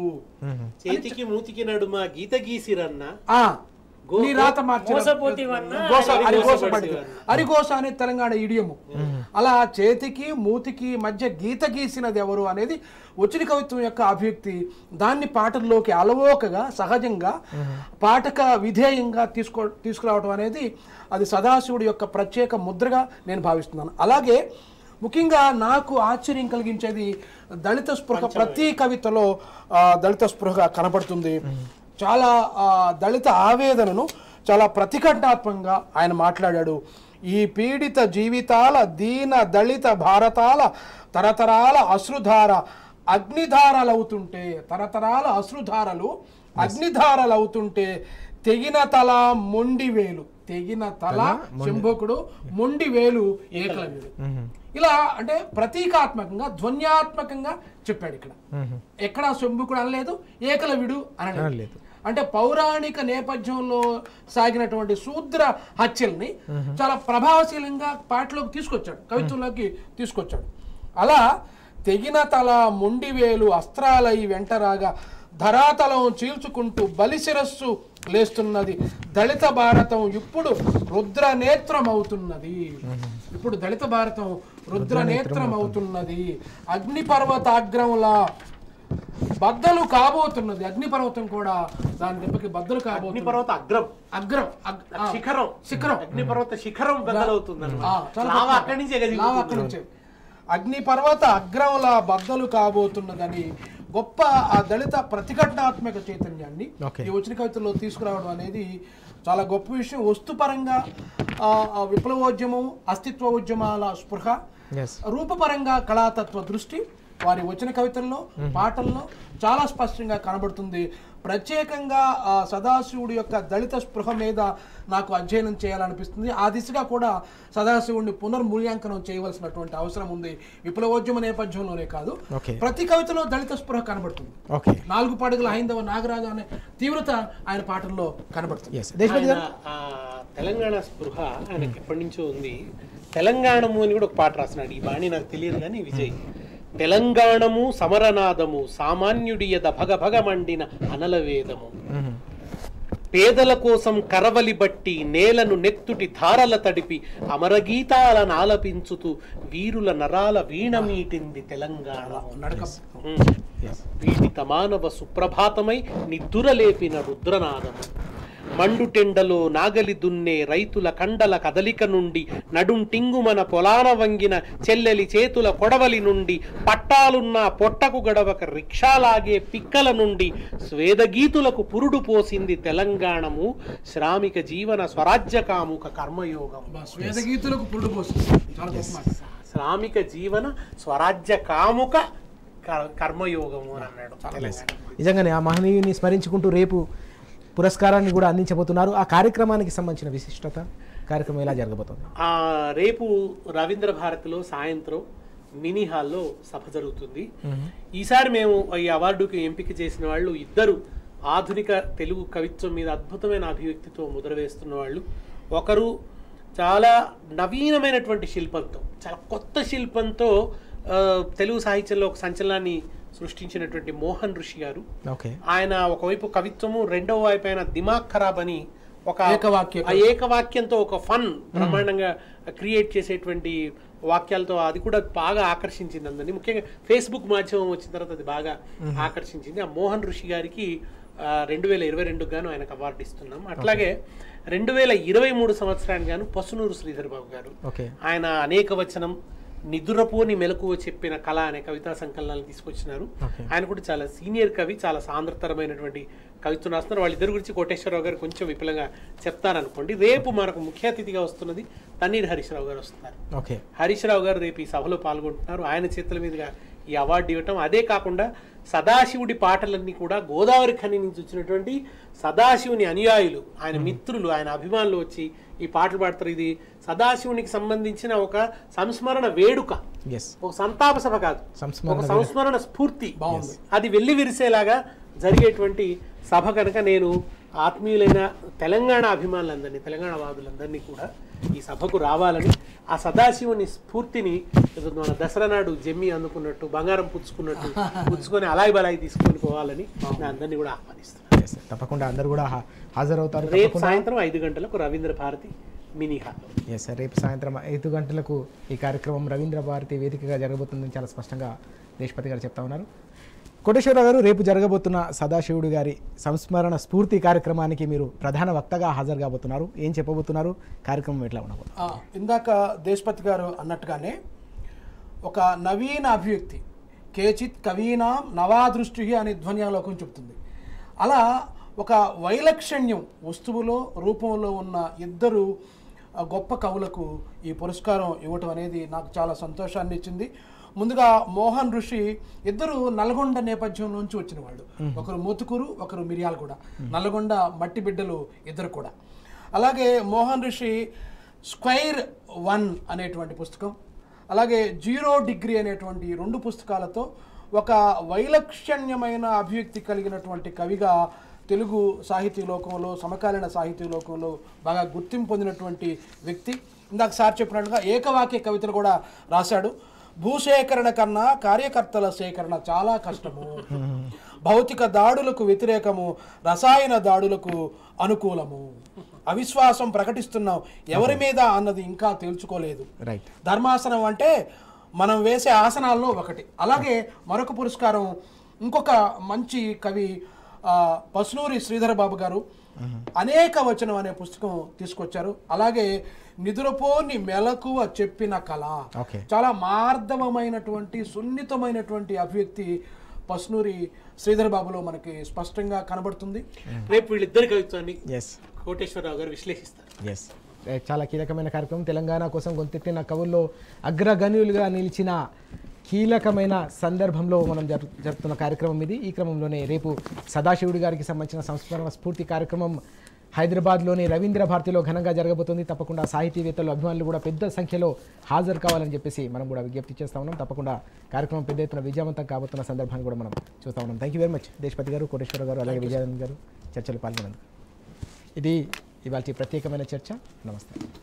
చేతికి మూతికి నడుమ గీత గీసిరన్న ఆ నీ రాత మార్చిన మోసపోతివన్నా గోస అరిగోస అరిగోస పడితే పడితే అరిగోస అనేది తెలంగాణ ఇడియము అలా చేతికి మూతికి మధ్య గీత గీసినది ఎవరు అనేది వచ్చిన కవిత్వం యొక్క అభివ్యక్తి దాన్ని పాటల్లోకి అలవోకగా సహజంగా పాఠక విధేయంగా తీసుకో తీసుకురావడం అనేది అది సదాశివుడి యొక్క ప్రత్యేక ముద్రగా నేను భావిస్తున్నాను అలాగే ముఖ్యంగా నాకు ఆశ్చర్యం కలిగించేది దళిత స్పృహ ప్రతి కవితలో ఆ, దళిత స్పృహ కనపడుతుంది చాలా ఆ, దళిత ఆవేదనను చాలా ప్రతిఘటాత్మకంగా ఆయన మాట్లాడాడు ఈ పీడిత జీవితాల దీన దళిత భారతాల తరతరాల అశ్రుధార అగ్నిధారలవుతుంటే తరతరాల అశ్రుధారలు అగ్నిధారలవుతుంటే తెగిన తల మొండి వేలు తెగిన తల శంభకుడు మొండి వేలు ఏకలవ్యుడు ఇలా అంటే ప్రతీకాత్మకంగా ధ్వన్యాత్మకంగా చెప్పాడు ఇక్కడ ఎక్కడ శంభుకుడు అనలేదు ఏకలవ్యుడు అనలేదు అనలేదు. అంటే పౌరాణిక నేపథ్యంలో సాగినటువంటి శూద్ర హత్యల్ని చాలా ప్రభావశీలంగా పాటలోకి తీసుకొచ్చాడు కవిత్వంలోకి తీసుకొచ్చాడు అలా తెగిన తల మొండివేలు అస్త్రాలై వెంటరాగా ధరాతలం చీల్చుకుంటూ బలిశిరస్సు లేస్తున్నది దళిత భారతం ఇప్పుడు రుద్ర నేత్రం అవుతున్నది ఇప్పుడు దళిత భారతం రుద్ర నేత్రం అవుతున్నది అగ్నిపర్వతాగ్రంలా బద్దలు కాబోతున్నది అగ్నిపర్వతం కూడా దాని దెబ్బకి బద్దలు కాబోతుంది అగ్నిపర్వత అగ్రం అగ్రం అగ్- ఆ, శిఖరం శిఖరం అగ్నిపర్వత శిఖరం బద్దలవుతుంది ఆ, చాలా లావా గొప్ప. అక్కడి నుంచి లావా ఎగజిగుతుంది. అక్కడి నుంచే. అగ్నిపర్వత అగ్రంలా బద్దలు కాబోతున్నదని గొప్ప ఆ దళిత ప్రతిఘటనాత్మక చైతన్యాన్ని Okay. ఈ వచ్చిన కవితల్లో తీసుకురావడం అనేది చాలా గొప్ప విషయం వస్తుపరంగా ఆ, ఆ విప్లవోద్యమం అస్తిత్వ ఉద్యమాల స్పృహ ఎస్ రూపపరంగా కళాతత్వ దృష్టి వారి వచ్చిన కవితల్లో పాటల్లో చాలా స్పష్టంగా కనబడుతుంది ప్రత్యేకంగా ఆ సదాశివుడి యొక్క దళిత స్పృహ మీద నాకు అధ్యయనం చేయాలనిపిస్తుంది ఆ దిశగా కూడా సదాశివుడిని పునర్మూల్యాంకనం చేయవలసినటువంటి అవసరం ఉంది విప్లవోద్యమ నేపథ్యంలోనే కాదు Okay. ప్రతి కవితలో దళిత స్పృహ కనబడుతుంది ఓకే నాలుగు పడుగుల హైందవ నాగరాజు అనే తీవ్రత ఆయన పాటల్లో కనబడుతుంది ఎస్ దేశపతి ఆయన గారు ఆ తెలంగాణ స్పృహ ఆయనకి ఎప్పటి నుంచో ఉంది తెలంగాణము అని కూడా ఒక పాట రాసినాడు ఈ బాణి నాకు తెలియదు కానీ విజయ్ తెలంగాణము సమరనాదము సామాన్యుడియద భగ భగ మండిన అనలవేదము పేదల కోసం కరవలి బట్టి నేలను నెత్తుటి ధారల తడిపి అమరగీతాలను ఆలపించుతూ వీరుల నరాల వీణ మీటింది తెలంగాణ నడక ఉమ్. పీడిత మానవ సుప్రభాతమై నిద్దురలేపిన రుద్రనాదము మండుటెండలో నాగలి దున్నే రైతుల కండల కదలిక నుండి నడుంటింగుమన పొలాన వంగిన చెల్లెలి చేతుల కొడవలి నుండి పట్టాలున్న పొట్టకు గడవక రిక్షాలాగే పిక్కల నుండి స్వేదగీతులకు పురుడు పోసింది తెలంగాణము శ్రామిక జీవన స్వరాజ్య కాముక కర్మయోగం స్వేదగీతులకు పురుడు పోస్తుంది చాలా గొప్ప మాట శ్రామిక జీవన స్వరాజ్య కాముక కర్- కర్మయోగము అని అన్నాడు తెలంగాణ. నిజంగానే ఆ మహనీయుని స్మరించుకుంటూ రేపు పురస్కారాన్ని కూడా అందించబోతున్నారు ఆ కార్యక్రమానికి సంబంధించిన విశిష్టత కార్యక్రమం ఎలా జరగబోతోంది ఆ రేపు రవీంద్ర భారతిలో సాయంత్రం మినీ హాల్లో సభ జరుగుతుంది ఈసారి మేము ఈ అవార్డుకి ఎంపిక చేసిన వాళ్ళు ఇద్దరు ఆధునిక తెలుగు కవిత్వం మీద అద్భుతమైన అభివ్యక్తితో ముద్ర వేస్తున్న వాళ్ళు ఒకరు చాలా నవీనమైనటువంటి శిల్పంతో చాలా కొత్త శిల్పంతో ఆ, తెలుగు సాహిత్యంలో ఒక సంచలనాన్ని సృష్టించినటువంటి మోహన్ ఋషి గారు ఓకే ఆయన ఒకవైపు కవిత్వము రెండవ వైపు ఆయన దిమాగ్ ఖరాబ్ అని ఒక ఏకవాక్య ఆ ఏకవాక్యంతో ఒక ఫన్ బ్రహ్మాండంగా క్రియేట్ చేసేటువంటి వాక్యాలతో అది కూడా బాగా ఆకర్షించింది అందరినీ ముఖ్యంగా ఫేస్బుక్ మాధ్యమం వచ్చిన తర్వాత అది బాగా ఆకర్షించింది ఆ మోహన్ ఋషి గారికి రెండు వేల ఇరవై రెండు గాను ఆయనకు అవార్డు ఇస్తున్నాం అట్లాగే రెండు వేల ఇరవై మూడు సంవత్సరానికి గాను పసునూరు శ్రీధర్ బాబు గారు ఓకే ఆయన అనేక వచనం నిదురపోని మెలకువ చెప్పిన కళ అనే కవితా సంకలనాలు తీసుకొచ్చినారు Okay. ఆయన కూడా చాలా సీనియర్ కవి చాలా సాంద్రతరమైనటువంటి కవిత్వం రాస్తున్నారు వాళ్ళిద్దరి గురించి కోటేశ్వరరావు గారు కొంచెం విపులంగా చెప్తారనుకోండి రేపు మనకు ముఖ్య అతిథిగా వస్తున్నది తన్నీర్ హరీశ్రావు గారు వస్తున్నారు ఓకే హరీశ్రావు గారు రేపు ఈ సభలో పాల్గొంటున్నారు ఆయన చేతుల మీదుగా ఈ అవార్డు ఇవ్వటం అదే కాకుండా సదాశివుడి పాటలన్నీ కూడా గోదావరి ఖని నుంచి వచ్చినటువంటి సదాశివుని అనుయాయులు ఆయన మిత్రులు ఆయన అభిమానులు వచ్చి ఈ పాటలు పాడతారు ఇది సదాశివునికి సంబంధించిన ఒక సంస్మరణ వేడుక ఎస్ ఒక సంతాప సభ కాదు సంస్మరణ ఒక సంస్మరణ స్ఫూర్తి బాగుంది. అది వెళ్ళి విరిసేలాగా జరిగేటువంటి సభ కనుక నేను ఆత్మీయులైన తెలంగాణ అభిమానులందరినీ తెలంగాణ వాదులందరినీ కూడా ఈ సభకు రావాలని ఆ సదాశివుని స్ఫూర్తిని ఏదో మన దసరా నాడు జమ్మి అందుకున్నట్టు బంగారం పుచ్చుకున్నట్టు పుచ్చుకొని అలాయి బలాయి తీసుకొని పోవాలని నేను అందరినీ కూడా ఆహ్వానిస్తున్నాను ఎస్ తప్పకుండా అందరూ కూడా హా- హాజరవుతారు రేపు తప్పకుండా సాయంత్రం ఐదు గంటలకు రవీంద్ర భారతి మినీ హాల్లో ఎస్ సార్ రేపు సాయంత్రం ఐదు గంటలకు ఈ కార్యక్రమం రవీంద్ర భారతి వేదికగా జరగబోతుందని చాలా స్పష్టంగా దేశపతి గారు చెప్తా ఉన్నారు కోటేశ్వరరావు గారు రేపు జరగబోతున్న సదాశివుడు గారి సంస్మరణ స్ఫూర్తి కార్యక్రమానికి మీరు ప్రధాన వక్తగా హాజరు కాబోతున్నారు ఏం చెప్పబోతున్నారు కార్యక్రమం ఎట్లా ఉండబోతుంది ఆ, ఇందాక దేశపతి గారు అన్నట్టుగానే ఒక నవీన అభివ్యక్తి కేచిత్ కవీనాం నవాదృష్టి అని ధ్వన్యాలోకం చెప్తుంది అలా ఒక వైలక్షణ్యం వస్తువులో రూపంలో ఉన్న ఇద్దరు ఆ, గొప్ప కవులకు ఈ పురస్కారం ఇవ్వటం అనేది నాకు చాలా సంతోషాన్ని ఇచ్చింది ముందుగా మోహన్ ఋషి ఇద్దరు నల్గొండ నేపథ్యం నుంచి వచ్చిన వాళ్ళు ఒకరు మూతుకూరు ఒకరు మిర్యాలగూడ నల్గొండ మట్టి బిడ్డలు ఇద్దరు కూడా అలాగే మోహన్ ఋషి స్క్వైర్ వన్ అనేటువంటి పుస్తకం అలాగే జీరో డిగ్రీ అనేటువంటి ఈ రెండు పుస్తకాలతో ఒక వైలక్షణ్యమైన అభివ్యక్తి కలిగినటువంటి కవిగా తెలుగు సాహితీ లోకంలో సమకాలీన సాహితీ లోకంలో బాగా గుర్తింపు పొందినటువంటి వ్యక్తి ఇందాక సార్ చెప్పినట్టుగా ఏకవాక్య కవితలు కూడా రాశాడు భూసేకరణ కన్నా కార్యకర్తల సేకరణ చాలా కష్టము భౌతిక దాడులకు వ్యతిరేకము రసాయన దాడులకు అనుకూలము అవిశ్వాసం ప్రకటిస్తున్నాం ఎవరి మీద అన్నది ఇంకా తేల్చుకోలేదు రైట్ ధర్మాసనం అంటే మనం వేసే ఆసనాల్లో ఒకటి అలాగే మరొక పురస్కారం ఇంకొక మంచి కవి ఆ, పసునూరి శ్రీధర బాబు గారు అనేక వచనం అనే పుస్తకం తీసుకొచ్చారు అలాగే నిదురపోని మెలకువ చెప్పిన కళ ఓకే చాలా మార్దవమైనటువంటి సున్నితమైనటువంటి అభివ్యక్తి పసునూరి శ్రీధర్ బాబులో మనకి స్పష్టంగా కనబడుతుంది రేపు వీళ్ళిద్దరి కవిత్వాన్ని ఎస్ కోటేశ్వరరావు గారు విశ్లేషిస్తారు ఎస్ చాలా కీలకమైన కార్యక్రమం తెలంగాణ కోసం గొంతెత్తిన కవుల్లో అగ్రగణ్యులుగా నిలిచిన కీలకమైన సందర్భంలో మనం జరు జరుపుతున్న కార్యక్రమం ఇది ఈ క్రమంలోనే రేపు సదాశివుడి గారికి సంబంధించిన సంస్మరణ స్ఫూర్తి కార్యక్రమం హైదరాబాద్లోని రవీంద్ర భారతిలో ఘనంగా జరగబోతుంది తప్పకుండా సాహితీవేత్తలు అభిమానులు కూడా పెద్ద సంఖ్యలో హాజరు కావాలని చెప్పేసి మనం కూడా విజ్ఞప్తి చేస్తా ఉన్నాం తప్పకుండా కార్యక్రమం పెద్ద ఎత్తున విజయవంతం కాబోతున్న సందర్భాన్ని కూడా మనం చూస్తా ఉన్నాం thank you very much Deshapati గారు కోటేశ్వర గారు అలాగే విజయానంద్ గారు చర్చలు పాల్గొన్నందుకు ఇది ఇవాళ ప్రత్యేకమైన చర్చ నమస్తే